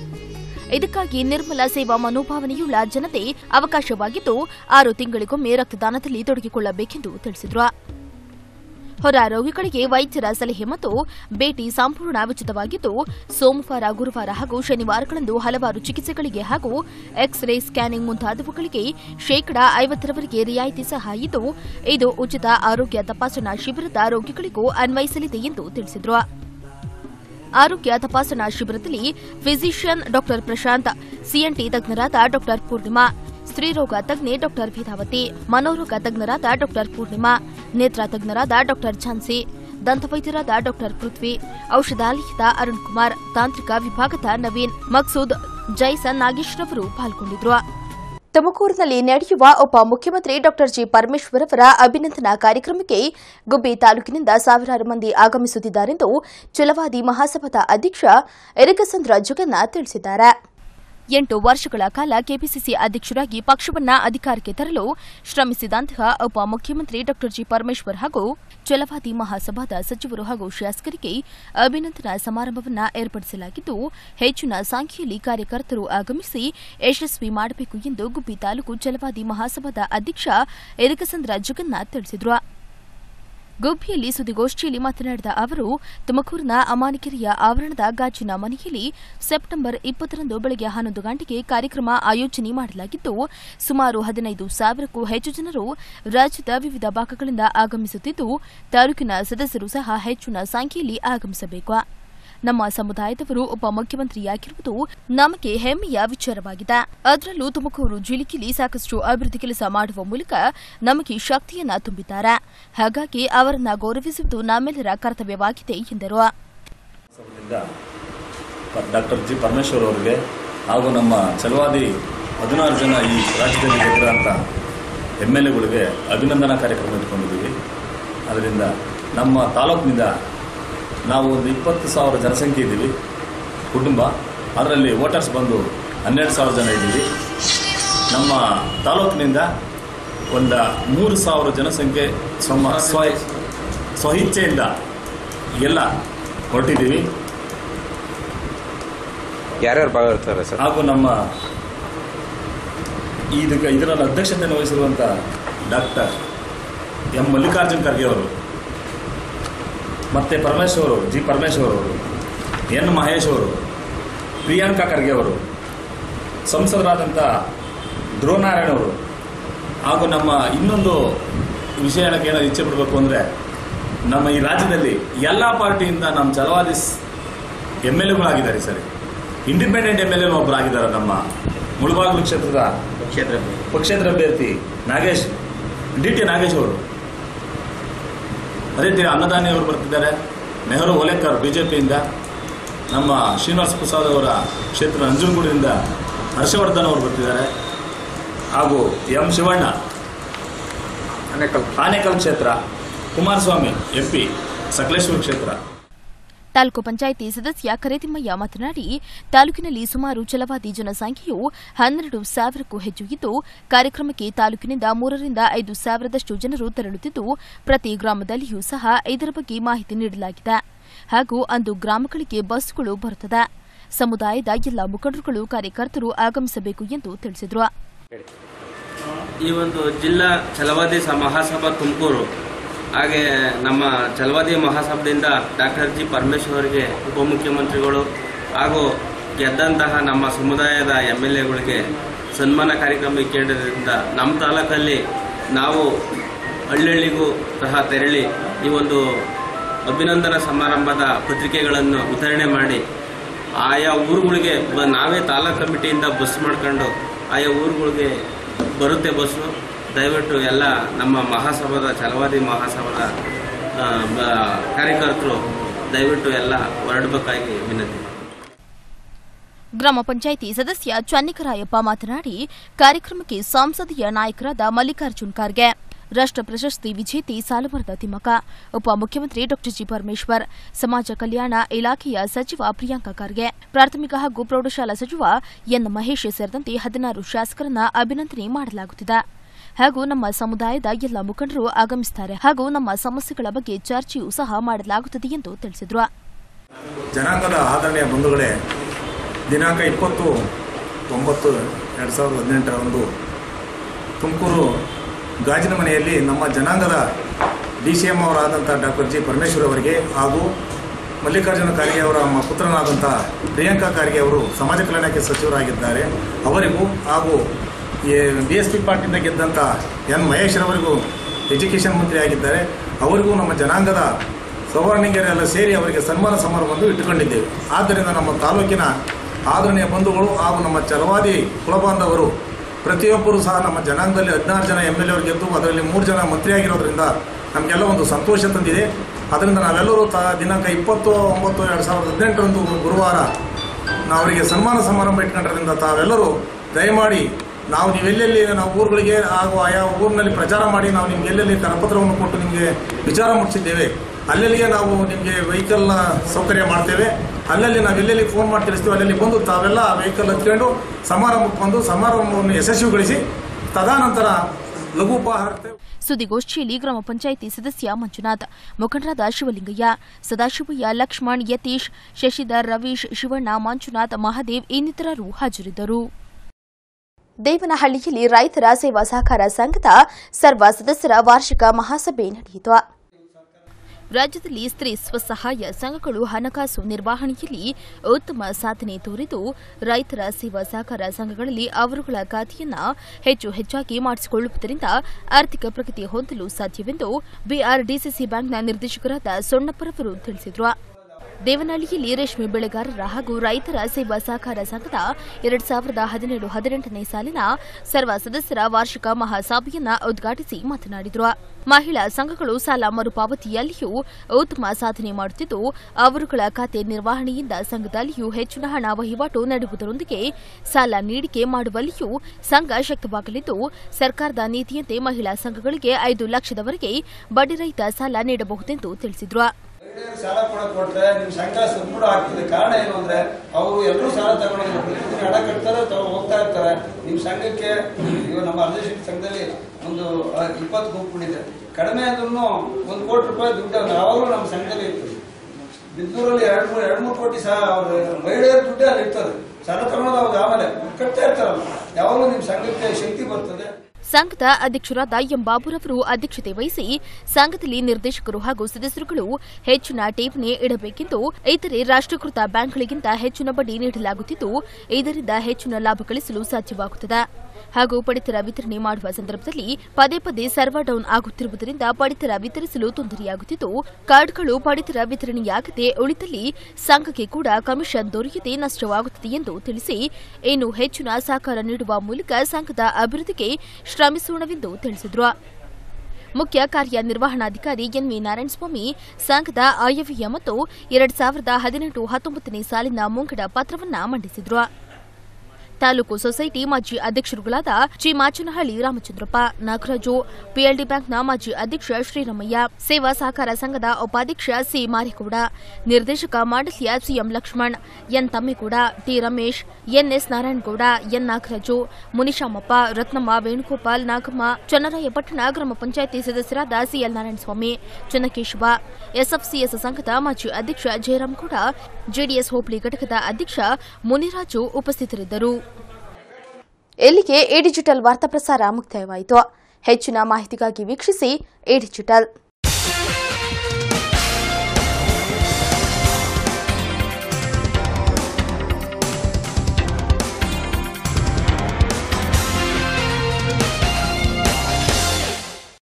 ಇದಕ್ಕಾಗಿ ನಿರ್ಮಲ ಸೇವಾ ಮನೋಭಾವನೆಯುಳ್ಳ ಜನತೆ ಅವಕಾಶವಾಗಿದ್ದು ಆರು ತಿಂಗಳಿಗೊಮ್ಮೆ ರಕ್ತದಾನದಲ್ಲಿ ತೊಡಗಿಕೊಳ್ಳಬೇಕೆಂದು ತಿಳಿಸಿದರು ಹೊರ ರೋಗಿಗಳಿಗೆ ವೈದ್ಯರ ಸಲಹೆ ಮತ್ತು ಭೇಟಿ ಸಂಪೂರ್ಣ ಉಚಿತವಾಗಿದ್ದು ಸೋಮವಾರ ಗುರುವಾರ ಹಾಗೂ ಶನಿವಾರಗಳಂದು ಹಲವಾರು ಚಿಕಿತ್ಸೆಗಳಿಗೆ ಹಾಗೂ ಎಕ್ಸ್ರೇ ಸ್ಕ್ಯಾನಿಂಗ್ ಮುಂತಾದವುಗಳಿಗೆ ಶೇಕಡಾ ಐವತ್ತರವರೆಗೆ ರಿಯಾಯಿತಿ ಸಹ ಇದ್ದು ಇದು ಉಚಿತ ಆರೋಗ್ಯ ತಪಾಸಣಾ ಶಿಬಿರದ ರೋಗಿಗಳಿಗೂ ಅನ್ವಯಿಸಲಿದೆ ಎಂದು ತಿಳಿಸಿದರು ಆರೋಗ್ಯ ತಪಾಸಣಾ ಶಿಬಿರದಲ್ಲಿ ಫಿಸಿಷಿಯನ್ ಡಾಕ್ಟರ್ ಪ್ರಶಾಂತ್ ಸಿಎನ್ಟಿ ತಜ್ಞರಾದ ಡಾಕ್ಟರ್ ಪೂರ್ಣಿಮಾ ಸ್ತ್ರೀರೋಗ ತಜ್ಞೆ ಡಾಕ್ಟರ್ ವೇದಾವತಿ ಮನೋರೋಗ ತಜ್ಞರಾದ ಡಾಕ್ಟರ್ ಪೂರ್ಣಿಮಾ ನೇತ್ರ ತಜ್ಞರಾದ ಡಾಕ್ಟರ್ ಝಾನ್ಸಿ ದಂತವೈದ್ಯರಾದ ಡಾಕ್ಟರ್ ಪೃಥ್ವಿ ಔಷಧಾಲಯದ ಅರುಣ್ ಕುಮಾರ್ ತಾಂತ್ರಿಕ ವಿಭಾಗದ ನವೀನ್ ಮಕ್ಸೂದ್ ಜೈಸನ್ ನಾಗೇಶ್ರವರು ಪಾಲ್ಗೊಂಡಿದ್ರು ತುಮಕೂರಿನಲ್ಲಿ ನಡೆಯುವ ಉಪಮುಖ್ಯಮಂತ್ರಿ ಡಾಕ್ಟರ್ ಜಿ ಪರಮೇಶ್ವರ್ ಅವರ ಅಭಿನಂದನಾ ಕಾರ್ಯಕ್ರಮಕ್ಕೆ ಗುಬ್ಬಿ ತಾಲೂಕಿನಿಂದ ಸಾವಿರಾರು ಮಂದಿ ಆಗಮಿಸುತ್ತಿದ್ದಾರೆಂದು ಛಲವಾದಿ ಮಹಾಸಭಾದ ಅಧ್ಯಕ್ಷ ಎರಗಸಂದ್ರ ಜಗನ್ನಾಥ್ ತಿಳಿಸಿದ್ದಾರೆ ಎಂಟು ವರ್ಷಗಳ ಕಾಲ ಕೆಪಿಸಿಸಿ ಅಧ್ಯಕ್ಷರಾಗಿ ಪಕ್ಷವನ್ನ ಅಧಿಕಾರಕ್ಕೆ ತರಲು ಶ್ರಮಿಸಿದಂತಹ ಉಪಮುಖ್ಯಮಂತ್ರಿ ಡಾಕ್ಟರ್ ಜಿ ಪರಮೇಶ್ವರ್ ಹಾಗೂ ಛಲವಾದಿ ಮಹಾಸಭಾದ ಸಚಿವರು ಹಾಗೂ ಶಾಸಕರಿಗೆ ಅಭಿನಂದನಾ ಸಮಾರಂಭವನ್ನ ಏರ್ಪಡಿಸಲಾಗಿದ್ದು ಹೆಚ್ಚಿನ ಸಂಖ್ಯೆಯಲ್ಲಿ ಕಾರ್ಯಕರ್ತರು ಆಗಮಿಸಿ ಯಶಸ್ವಿ ಮಾಡಬೇಕು ಎಂದು ಗುಬ್ಬಿ ತಾಲೂಕು ಛಲವಾದಿ ಮಹಾಸಭಾದ ಅಧ್ಯಕ್ಷ ಎರಗಸಂದ್ರ ಜಗನ್ನಾಥ್ ತಿಳಿಸಿದರು ಗುಬ್ಬಿಯಲ್ಲಿ ಸುದ್ದಿಗೋಷ್ಠಿಯಲ್ಲಿ ಮಾತನಾಡಿದ ಅವರು ತುಮಕೂರಿನ ಅಮಾನಿಕೆರೆಯ ಆವರಣದ ಗಾಜಿನ ಮನೆಯಲ್ಲಿ ಸೆಪ್ಟೆಂಬರ್ ಇಪ್ಪತ್ತರಂದು ಬೆಳಗ್ಗೆ ಹನ್ನೊಂದು ಗಂಟೆಗೆ ಕಾರ್ಯಕ್ರಮ ಆಯೋಜನೆ ಮಾಡಲಾಗಿದ್ದು ಸುಮಾರು ಹದಿನೈದು ಸಾವಿರಕ್ಕೂ ಹೆಚ್ಚು ಜನರು ರಾಜ್ಯದ ವಿವಿಧ ಭಾಗಗಳಿಂದ ಆಗಮಿಸುತ್ತಿದ್ದು ತಾಲೂಕಿನ ಸದಸ್ಯರು ಸಹ ಹೆಚ್ಚಿನ ಸಂಖ್ಯೆಯಲ್ಲಿ ಆಗಮಿಸಬೇಕು ನಮ್ಮ ಸಮುದಾಯದವರು ಉಪಮುಖ್ಯಮಂತ್ರಿಯಾಗಿರುವುದು ನಮಗೆ ಹೆಮ್ಮೆಯ ವಿಚಾರವಾಗಿದೆ ಅದರಲ್ಲೂ ತುಮಕೂರು ಜಿಲ್ಲೆಯಲ್ಲಿ ಸಾಕಷ್ಟು ಅಭಿವೃದ್ಧಿ ಕೆಲಸ ಮಾಡುವ ಮೂಲಕ ನಮಗೆ ಶಕ್ತಿಯನ್ನ ತುಂಬಿದ್ದಾರೆ ಹಾಗಾಗಿ ಅವರನ್ನ ಗೌರವಿಸುವುದು ನಮ್ಮೆಲ್ಲರ ಕರ್ತವ್ಯವಾಗಿದೆ ಎಂದರು ಡಾಕ್ಟರ್ ಜಿ ಪರಮೇಶ್ವರ್ ಅವರಿಗೆ ಹಾಗೂ ನಮ್ಮ ಛಲವಾದಿ ಹದಿನಾರು ಜನ ಈ ರಾಜ್ಯದಲ್ಲಿ ಗೆದ್ದಿರೋಂಥ ಎಮ್ ಎಲ್ ಎಗಳಿಗೆ ಅಭಿನಂದನಾ ಕಾರ್ಯಕ್ರಮ ಇಟ್ಕೊಂಡಿದ್ದೀವಿ ಅದರಿಂದ ನಮ್ಮ ತಾಲೂಕಿನಿಂದ ನಾವು ಒಂದು ಇಪ್ಪತ್ತು ಸಾವಿರ ಜನಸಂಖ್ಯೆ ಇದ್ದೀವಿ ಕುಟುಂಬ ಅದರಲ್ಲಿ ವೋಟರ್ಸ್ ಬಂದು ಹನ್ನೆರಡು ಸಾವಿರ ಜನ ಇದ್ದೀವಿ ನಮ್ಮ ತಾಲೂಕಿನಿಂದ ಒಂದು ಮೂರು ಸಾವಿರ ಜನಸಂಖ್ಯೆ ಸಮ ಸ್ವ ಸ್ವಇಚ್ಛೆಯಿಂದ ಎಲ್ಲ ಹೊರಟಿದ್ದೀವಿ ಯಾರ್ಯಾರು ಭಾಗವಹಿಸ್ತಾರೆ ಸರ್ ಹಾಗೂ ನಮ್ಮ ಇದಕ್ಕೆ ಇದರಲ್ಲಿ ಅಧ್ಯಕ್ಷತೆಯನ್ನು ವಹಿಸಿರುವಂಥ ಡಾಕ್ಟರ್ ಎಂ ಮಲ್ಲಿಕಾರ್ಜುನ್ ಖರ್ಗೆ ಅವರು ಮತ್ತು ಪರಮೇಶ್ವರ್ ಅವರು ಜಿ ಪರಮೇಶ್ವರ್ ಅವರು ಎನ್ ಮಹೇಶ್ ಅವರು ಪ್ರಿಯಾಂಕಾ ಖರ್ಗೆ ಅವರು ಸಂಸದರಾದಂಥ ಧ್ರುವನಾರಾಯಣ ಅವರು ಹಾಗೂ ನಮ್ಮ ಇನ್ನೊಂದು ವಿಷಯ ಹೇಳಕ್ಕೆ ಏನಾದ್ರು ಇಚ್ಛೆ ಪಡಬೇಕು ಅಂದರೆ ನಮ್ಮ ಈ ರಾಜ್ಯದಲ್ಲಿ ಎಲ್ಲ ಪಾರ್ಟಿಯಿಂದ ನಮ್ಮ ಛಲವಾದಿ ಎಮ್ ಎಲ್ ಎಗಳಾಗಿದ್ದಾರೆ ಸರಿ ಇಂಡಿಪೆಂಡೆಂಟ್ ಎಮ್ ಎಲ್ ಎ ಒಬ್ಬರಾಗಿದ್ದಾರೆ ನಮ್ಮ ಮುಳಬಾಗಿಲು ಕ್ಷೇತ್ರದ ಕ್ಷೇತ್ರ ಪಕ್ಷೇತರ ಅಭ್ಯರ್ಥಿ ನಾಗೇಶ್ ಡಿ ಟಿ ನಾಗೇಶ್ ಅವರು ಅದೇ ರೀತಿ ಅನ್ನದಾನಿ ಅವರು ಬರ್ತಿದ್ದಾರೆ ನೆಹರು ಓಲೇಕರ್ ಬಿಜೆಪಿಯಿಂದ ನಮ್ಮ ಶ್ರೀನಿವಾಸ ಪ್ರಸಾದ್ ಅವರ ಕ್ಷೇತ್ರ ನಂಜನಗೂಡಿನಿಂದ ಹರ್ಷವರ್ಧನ್ ಅವರು ಬರ್ತಿದ್ದಾರೆ ಹಾಗೂ ಎಂ ಶಿವಣ್ಣ ಆನೇಕಲ್ ಕ್ಷೇತ್ರ ಕುಮಾರಸ್ವಾಮಿ ಎಂಪಿ ಸಕಲೇಶ್ವರ ಕ್ಷೇತ್ರ ತಾಲೂಕು ಪಂಚಾಯಿತಿ ಸದಸ್ಯ ಕರೇತಿಮ್ಮಯ್ಯ ಮಾತನಾಡಿ ತಾಲೂಕಿನಲ್ಲಿ ಸುಮಾರು ಛಲವಾದಿ ಜನಸಂಖ್ಯೆಯು ಹನ್ನೆರಡು ಸಾವಿರಕ್ಕೂ ಹೆಚ್ಚು ಇದ್ದು ಕಾರ್ಯಕ್ರಮಕ್ಕೆ ತಾಲೂಕಿನಿಂದ ಮೂರರಿಂದ ಐದು ಸಾವಿರದಷ್ಟು ಜನರು ತೆರಳುತ್ತಿದ್ದು ಪ್ರತಿ ಗ್ರಾಮದಲ್ಲಿಯೂ ಸಹ ಇದರ ಬಗ್ಗೆ ಮಾಹಿತಿ ನೀಡಲಾಗಿದೆ ಹಾಗೂ ಅಂದು ಗ್ರಾಮಗಳಿಗೆ ಬಸ್ಗಳು ಬರುತ್ತದೆ ಸಮುದಾಯದ ಎಲ್ಲ ಮುಖಂಡರುಗಳು ಕಾರ್ಯಕರ್ತರು ಆಗಮಿಸಬೇಕು ಎಂದು ತಿಳಿಸಿದರು ಈ ಒಂದು ಜಿಲ್ಲಾ ಛಲವಾದಿ ಸ- ಮಹಾಸಭಾ ತುಮಕೂರು ಹಾಗೆ ನಮ್ಮ ಛಲವಾದಿ ಮಹಾಸಭಾದಿಂದ ಡಾಕ್ಟರ್ ಜಿ ಪರಮೇಶ್ವರ್ ಅವರಿಗೆ ಉಪಮುಖ್ಯಮಂತ್ರಿಗಳು ಹಾಗೂ ಗೆದ್ದಂತಹ ನಮ್ಮ ಸಮುದಾಯದ ಎಮ್ ಎಲ್ ಎಗಳಿಗೆ ಸನ್ಮಾನ ಕಾರ್ಯಕ್ರಮ ಕೇಳಿದ್ರಿಂದ ನಮ್ಮ ತಾಲೂಕಲ್ಲಿ ನಾವು ಹಳ್ಳಿಗೂ ಸಹ ತೆರಳಿ ಈ ಒಂದು ಅಭಿನಂದನಾ ಸಮಾರಂಭದ ಪತ್ರಿಕೆಗಳನ್ನು ವಿತರಣೆ ಮಾಡಿ ಆಯಾ ಊರುಗಳಿಗೆ ಬ- ನಾವೇ ತಾಲೂಕು ಕಮಿಟಿಯಿಂದ ಬಸ್ ಮಾಡ್ಕೊಂಡು ಆಯಾ ಊರುಗಳಿಗೆ ಬರುತ್ತೆ ಬಸ್ಸು ದಯವಿಟ್ಟು ಎಲ್ಲ ನಮ್ಮ ಮಹಾಸಭಾದ ಛಲವಾದಿ ಮಹಾಸಭಾದ ಆ, ಬ- ಕಾರ್ಯಕರ್ತರು ದಯವಿಟ್ಟು ಎಲ್ಲ ಹೊರಡಬೇಕಾಗಿ ವಿನಂತಿ ಗ್ರಾಮ ಪಂಚಾಯಿತಿ ಸದಸ್ಯ ಚನ್ನಿಕರಾಯಪ್ಪ ಮಾತನಾಡಿ ಕಾರ್ಯಕ್ರಮಕ್ಕೆ ಸಂಸದೀಯ ನಾಯಕರಾದ ಮಲ್ಲಿಕಾರ್ಜುನ್ ಖರ್ಗೆ ರಾಷ್ಟ್ರ ಪ್ರಶಸ್ತಿ ವಿಜೇತೆ ಸಾಲುಮರದ ತಿಮ್ಮಕ್ಕ ಉಪಮುಖ್ಯಮಂತ್ರಿ ಡಾ ಜಿ ಪರಮೇಶ್ವರ್ ಸಮಾಜ ಕಲ್ಯಾಣ ಇಲಾಖೆಯ ಸಚಿವ ಪ್ರಿಯಾಂಕ ಖರ್ಗೆ ಪ್ರಾಥಮಿಕ ಹಾಗೂ ಪ್ರೌಢಶಾಲಾ ಸಚಿವ ಎನ್ ಮಹೇಶ್ ಸೇರಿದಂತೆ ಹದಿನಾರು ಶಾಸಕರನ್ನ ಅಭಿನಂದನೆ ಮಾಡಲಾಗುತ್ತಿದೆ ಹಾಗೂ ನಮ್ಮ ಸಮುದಾಯದ ಎಲ್ಲ ಮುಖಂಡರು ಆಗಮಿಸುತ್ತಾರೆ ಹಾಗೂ ನಮ್ಮ ಸಮಸ್ಯೆಗಳ ಬಗ್ಗೆ ಚರ್ಚೆಯೂ ಸಹ ಮಾಡಲಾಗುತ್ತದೆ ಎಂದು ತಿಳಿಸಿದರು ಜನಾಂಗದ ಆದರಣೆಯ ಬಂಧುಗಳೇ ದಿನಾಂಕ ಇಪ್ಪತ್ತು ಒಂಬತ್ತು ಎರಡು ಸಾವಿರದ ಹದಿನೆಂಟರಂದು ತುಮಕೂರು ಗಾಜಿನ ಮನೆಯಲ್ಲಿ ನಮ್ಮ ಜನಾಂಗದ ಡಿ ಸಿ ಎಂ ಅವರಾದಂಥ ಡಾಕ್ಟರ್ ಜಿ ಪರಮೇಶ್ವರ್ ಅವರಿಗೆ ಹಾಗೂ ಮಲ್ಲಿಕಾರ್ಜುನ ಖರ್ಗೆ ಅವರ ಮ- ಪುತ್ರನಾದಂಥ ಪ್ರಿಯಾಂಕಾ ಖರ್ಗೆ ಅವರು ಸಮಾಜ ಕಲ್ಯಾಣಕ್ಕೆ ಸಚಿವರಾಗಿದ್ದಾರೆ ಅವರಿಗೂ ಹಾಗೂ ಬಿ ಎಸ್ ಪಿ ಪಾರ್ಟಿಯಿಂದ ಗೆದ್ದಂಥ ಎನ್ ಮಹೇಶ್ ಅವರಿಗೂ ಎಜುಕೇಷನ್ ಮಂತ್ರಿ ಆಗಿದ್ದಾರೆ ಅವರಿಗೂ ನಮ್ಮ ಜನಾಂಗದ ಸವರ್ಣಿಗರೆಲ್ಲ ಸೇರಿ ಅವರಿಗೆ ಸನ್ಮಾನ ಸಮಾರಂಭವನ್ನು ಇಟ್ಟುಕೊಂಡಿದ್ದೇವೆ ಆದ್ದರಿಂದ ನಮ್ಮ ತಾಲೂಕಿನ ಆದರಣೀಯ ಬಂಧುಗಳು ಹಾಗೂ ನಮ್ಮ ಛಲವಾದಿ ಕುಲಬಾಂಧವರು ಪ್ರತಿಯೊಬ್ಬರೂ ಸಹ ನಮ್ಮ ಜನಾಂಗದಲ್ಲಿ ಹದಿನಾರು ಜನ ಎಮ್ ಎಲ್ ಎ ಗೆದ್ದು ಅದರಲ್ಲಿ ಮೂರು ಜನ ಮಂತ್ರಿಯಾಗಿರೋದ್ರಿಂದ ನಮಗೆಲ್ಲ ಒಂದು ಸಂತೋಷ ತಂದಿದೆ ಅದರಿಂದ ನಾವೆಲ್ಲರೂ ತ ದಿನಾಂಕ ಇಪ್ಪತ್ತು ಒಂಬತ್ತು ಎರಡು ಸಾವಿರದ ಹದಿನೆಂಟರಂದು ಗುರುವಾರ ನಾವು ಅವರಿಗೆ ಸನ್ಮಾನ ಸಮಾರಂಭ ಇಟ್ಕೊಂಡಿರೋದ್ರಿಂದ ತಾವೆಲ್ಲರೂ ದಯಮಾಡಿ ನಾವು ನೀವೆಲ್ಲೆಲ್ಲಿ ನಾವು ಊರುಗಳಿಗೆ ಹಾಗೂ ಆಯಾ ಊರಿನಲ್ಲಿ ಪ್ರಚಾರ ಮಾಡಿ ನಾವು ನಿಮ್ಗೆ ಎಲ್ಲೆಲ್ಲಿ ಕರಪತ್ರವನ್ನು ಕೊಟ್ಟು ನಿಮಗೆ ವಿಚಾರ ಮುಟ್ಟಿಸಿದ್ದೇವೆ ಅಲ್ಲೆಲ್ಲಿಗೆ ನಾವು ನಿಮಗೆ ವೆಹಿಕಲ್ನ ಸೌಕರ್ಯ ಮಾಡ್ತೇವೆ ಅಲ್ಲಲ್ಲಿ ನಾವು ಎಲ್ಲೆಲ್ಲಿ ಫೋನ್ ಮಾಡಿ ತಿಳಿಸ್ತೀವಿ ಅಲ್ಲೆಲ್ಲಿ ಬಂದು ತಾವೆಲ್ಲ ಆ ವೆಹಿಕಲ್ ಹತ್ಕೊಂಡು ಸಮಾರಂಭಕ್ಕೆ ಬಂದು ಸಮಾರಂಭವನ್ನು ಯಶಸ್ವಿಗೊಳಿಸಿ ತದನಂತರ ಲಘು ಉಪಹಾರ ಸುದ್ದಿಗೋಷ್ಠಿಯಲ್ಲಿ ಗ್ರಾಮ ಪಂಚಾಯಿತಿ ಸದಸ್ಯ ಮಂಜುನಾಥ್ ಮುಖಂಡರಾದ ಶಿವಲಿಂಗಯ್ಯ ಸದಾಶಿವಯ್ಯ ಲಕ್ಷ್ಮಣ್ ಯತೀಶ್ ಶಶಿಧರ್ ರವೀಶ್ ಶಿವಣ್ಣ ಮಂಜುನಾಥ್ ಮಹಾದೇವ್ ಇನ್ನಿತರರು ಹಾಜರಿದ್ದರು ದೇವನಹಳ್ಳಿಯಲ್ಲಿ ರೈತರ ಸೇವಾ ಸಹಕಾರ ಸಂಘದ ಸರ್ವ ಸದಸ್ಯರ ವಾರ್ಷಿಕ ಮಹಾಸಭೆ ನಡೆಯಿತು ರಾಜ್ಯದಲ್ಲಿ ಸ್ತ್ರೀ ಸ್ವಸಹಾಯ ಸಂಘಗಳು ಹಣಕಾಸು ನಿರ್ವಹಣೆಯಲ್ಲಿ ಉತ್ತಮ ಸಾಧನೆ ತೋರಿದ್ದು ರೈತರ ಸೇವಾ ಸಹಕಾರ ಸಂಘಗಳಲ್ಲಿ ಅವರುಗಳ ಖಾತೆಯನ್ನ ಹೆಚ್ಚು ಹೆಚ್ಚಾಗಿ ಮಾಡಿಸಿಕೊಳ್ಳುವುದರಿಂದ ಆರ್ಥಿಕ ಪ್ರಗತಿ ಹೊಂದಲು ಸಾಧ್ಯವೆಂದು ಬಿಆರ್ಡಿಸಿಸಿ ಬ್ಯಾಂಕ್ನ ನಿರ್ದೇಶಕರಾದ ಸೊಣ್ಣಪ್ಪರವರು ತಿಳಿಸಿದರು ದೇವನಹಳ್ಳಿಯಲ್ಲಿ ರೇಷ್ಮೆ ಬೆಳೆಗಾರರ ಹಾಗೂ ರೈತರ ಸೇವಾ ಸಹಕಾರ ಸಂಘದ ಎರಡ್ ಸಾವಿರದ ಹದಿನೇಳು ಹದಿನೆಂಟನೇ ಸಾಲಿನ ಸರ್ವ ಸದಸ್ಯರ ವಾರ್ಷಿಕ ಮಹಾಸಭೆಯನ್ನ ಉದ್ಘಾಟಿಸಿ ಮಾತನಾಡಿದರು ಮಹಿಳಾ ಸಂಘಗಳು ಸಾಲ ಮರುಪಾವತಿಯಲ್ಲಿಯೂ ಉತ್ತಮ ಸಾಧನೆ ಮಾಡುತ್ತಿದ್ದು ಅವರುಗಳ ಖಾತೆ ನಿರ್ವಹಣೆಯಿಂದ ಸಂಘದಲ್ಲಿಯೂ ಹೆಚ್ಚಿನ ಹಣ ವಹಿವಾಟು ನಡೆಯುವುದರೊಂದಿಗೆ ಸಾಲ ನೀಡಿಕೆ ಮಾಡುವಲ್ಲಿಯೂ ಸಂಘ ಶಕ್ತವಾಗಲಿದ್ದು ಸರ್ಕಾರದ ನೀತಿಯಂತೆ ಮಹಿಳಾ ಸಂಘಗಳಿಗೆ ಐದು ಲಕ್ಷದವರೆಗೆ ಬಡ್ಡಿರಹಿತ ಸಾಲ ನೀಡಬಹುದೆಂದು ತಿಳಿಸಿದರು ಸಾಲ ಕೂಡ ಕೊಟ್ರೆ ನಿಮ್ ಸಂಘ ಸದೃಢ ಆಗ್ತದೆ ಕಾರಣ ಏನು ಅಂದ್ರೆ ಅವರು ಎಲ್ಲರೂ ಸಾಲ ತಗೊಂಡಿದ್ದಾರೆ ಪ್ರತಿದಿನ ಹಣ ಕಟ್ತಾರೆ ತಗೊಂಡು ಹೋಗ್ತಾ ಇರ್ತಾರೆ ನಿಮ್ ಸಂಘಕ್ಕೆ ಇವಾಗ ನಮ್ಮ ಅರ್ಧಶಕ್ತಿ ಸಂಘದಲ್ಲಿ ಒಂದು ಆ, ಇಪ್ಪತ್ತು ಗುಂಪುಗಳಿದೆ ಕಡಿಮೆ ಅಂದ್ರೂ ಒಂದು ಕೋಟಿ ರೂಪಾಯಿ ದುಡ್ಡು ಯಾವಾಗಲೂ ನಮ್ಮ ಸಂಘದಲ್ಲಿ ಇರ್ತದೆ ಬಿದ್ದೂರಲ್ಲಿ ಎರಡು ಮೂರು ಎರಡು ಮೂರು ಕೋಟಿ ಸಹ ಅವ್ರ ಮಹಿಳೆಯರ ದುಡ್ಡೇ ಅಲ್ಲಿ ಇರ್ತದೆ ಸಾಲ ತಗೊಳೋದು ಅವ್ರು ಆಮೇಲೆ ಕಟ್ತಾ ಇರ್ತಾರಲ್ಲ ಯಾವಾಗಲೂ ನಿಮ್ ಸಂಘಕ್ಕೆ ಶಕ್ತಿ ಬರ್ತದೆ ಸಂಘದ ಅಧ್ಯಕ್ಷರಾದ ಎಂ ಬಾಬುರವರು ಅಧ್ಯಕ್ಷತೆ ವಹಿಸಿ ಸಂಘದಲ್ಲಿ ನಿರ್ದೇಶಕರು ಹಾಗೂ ಸದಸ್ಯರುಗಳು ಹೆಚ್ಚಿನ ಠೇವಣಿ ಇಡಬೇಕೆಂದು ಇತರೆ ರಾಷ್ಟ್ರೀಕೃತ ಬ್ಯಾಂಕ್ಗಳಿಗಿಂತ ಹೆಚ್ಚಿನ ಬಡ್ಡಿ ನೀಡಲಾಗುತ್ತಿದ್ದು ಇದರಿಂದ ಹೆಚ್ಚಿನ ಲಾಭ ಗಳಿಸಲು ಸಾಧ್ಯವಾಗುತ್ತದೆ ಹಾಗೂ ಪಡಿತರ ವಿತರಣೆ ಮಾಡುವ ಸಂದರ್ಭದಲ್ಲಿ ಪದೇ ಪದೇ ಸರ್ವರ್ ಡೌನ್ ಆಗುತ್ತಿರುವುದರಿಂದ ಪಡಿತರ ವಿತರಿಸಲು ತೊಂದರೆಯಾಗುತ್ತಿದ್ದು ಕಾರ್ಡ್ಗಳು ಪಡಿತರ ವಿತರಣೆಯಾಗದೆ ಉಳಿದಲ್ಲಿ ಸಂಘಕ್ಕೆ ಕೂಡ ಕಮಿಷನ್ ದೊರೆಯದೆ ನಷ್ಟವಾಗುತ್ತದೆ ಎಂದು ತಿಳಿಸಿ ಇನ್ನು ಹೆಚ್ಚಿನ ಸಹಕಾರ ನೀಡುವ ಮೂಲಕ ಸಂಘದ ಅಭಿವೃದ್ಧಿಗೆ ಶ್ರಮಿಸೋಣವೆಂದು ತಿಳಿಸಿದರು ಮುಖ್ಯ ಕಾರ್ಯನಿರ್ವಹಣಾಧಿಕಾರಿ ಎನ್ವಿ ನಾರಾಯಣಸ್ವಾಮಿ ಸಂಘದ ಆಯವ್ಯಯ ಮತ್ತು ಎರಡ್ ಸಾವಿರದ ಹದಿನೆಂಟು ಹತ್ತೊಂಬತ್ತನೇ ಸಾಲಿನ ಮುಂಗಡ ಪತ್ರವನ್ನ ಮಂಡಿಸಿದ್ರು ತಾಲೂಕು ಸೊಸೈಟಿ ಮಾಜಿ ಅಧ್ಯಕ್ಷರುಗಳಾದ ಜಿ ಮಾಚನಹಳ್ಳಿ ರಾಮಚಂದ್ರಪ್ಪ ನಾಗರಾಜು ಪಿಎಲ್ಡಿ ಬ್ಯಾಂಕ್ನ ಮಾಜಿ ಅಧ್ಯಕ್ಷ ಶ್ರೀರಾಮಯ್ಯ ಸೇವಾ ಸಹಕಾರ ಸಂಘದ ಉಪಾಧ್ಯಕ್ಷ ಸಿ ಮಾರಿಗೌಡ ನಿರ್ದೇಶಕ ಮಂಡಳಿಯ CM Lakshman N Thammegowda T Ramesh NS Narayanagowda N Nagaraju Munishamappa Ratnamma Venugopal Nagamma Channarayapatna ಗ್ರಾಮ ಪಂಚಾಯಿತಿ ಸದಸ್ಯರಾದ ಸಿಎಲ್ ನಾರಾಯಣಸ್ವಾಮಿ ಚನ್ನಕೇಶವ ಎಸ್ಎಫ್ಸಿಎಸ್ ಸಂಘದ ಮಾಜಿ ಅಧ್ಯಕ್ಷ ಜಯರಾಮ್ಗೌಡ ಜೆಡಿಎಸ್ ಹೋಬಳಿ ಘಟಕದ ಅಧ್ಯಕ್ಷ ಮುನಿರಾಜು ಉಪಸ್ಥಿತರಿದ್ದರು ಇಲ್ಲಿಗೆ ಎ ಡಿಜಿಟಲ್ ವಾರ್ತಾ ಪ್ರಸಾರ ಮುಕ್ತಾಯವಾಯಿತು ಹೆಚ್ಚಿನ ಮಾಹಿತಿಗಾಗಿ ವೀಕ್ಷಿಸಿ ಎ ಡಿಜಿಟಲ್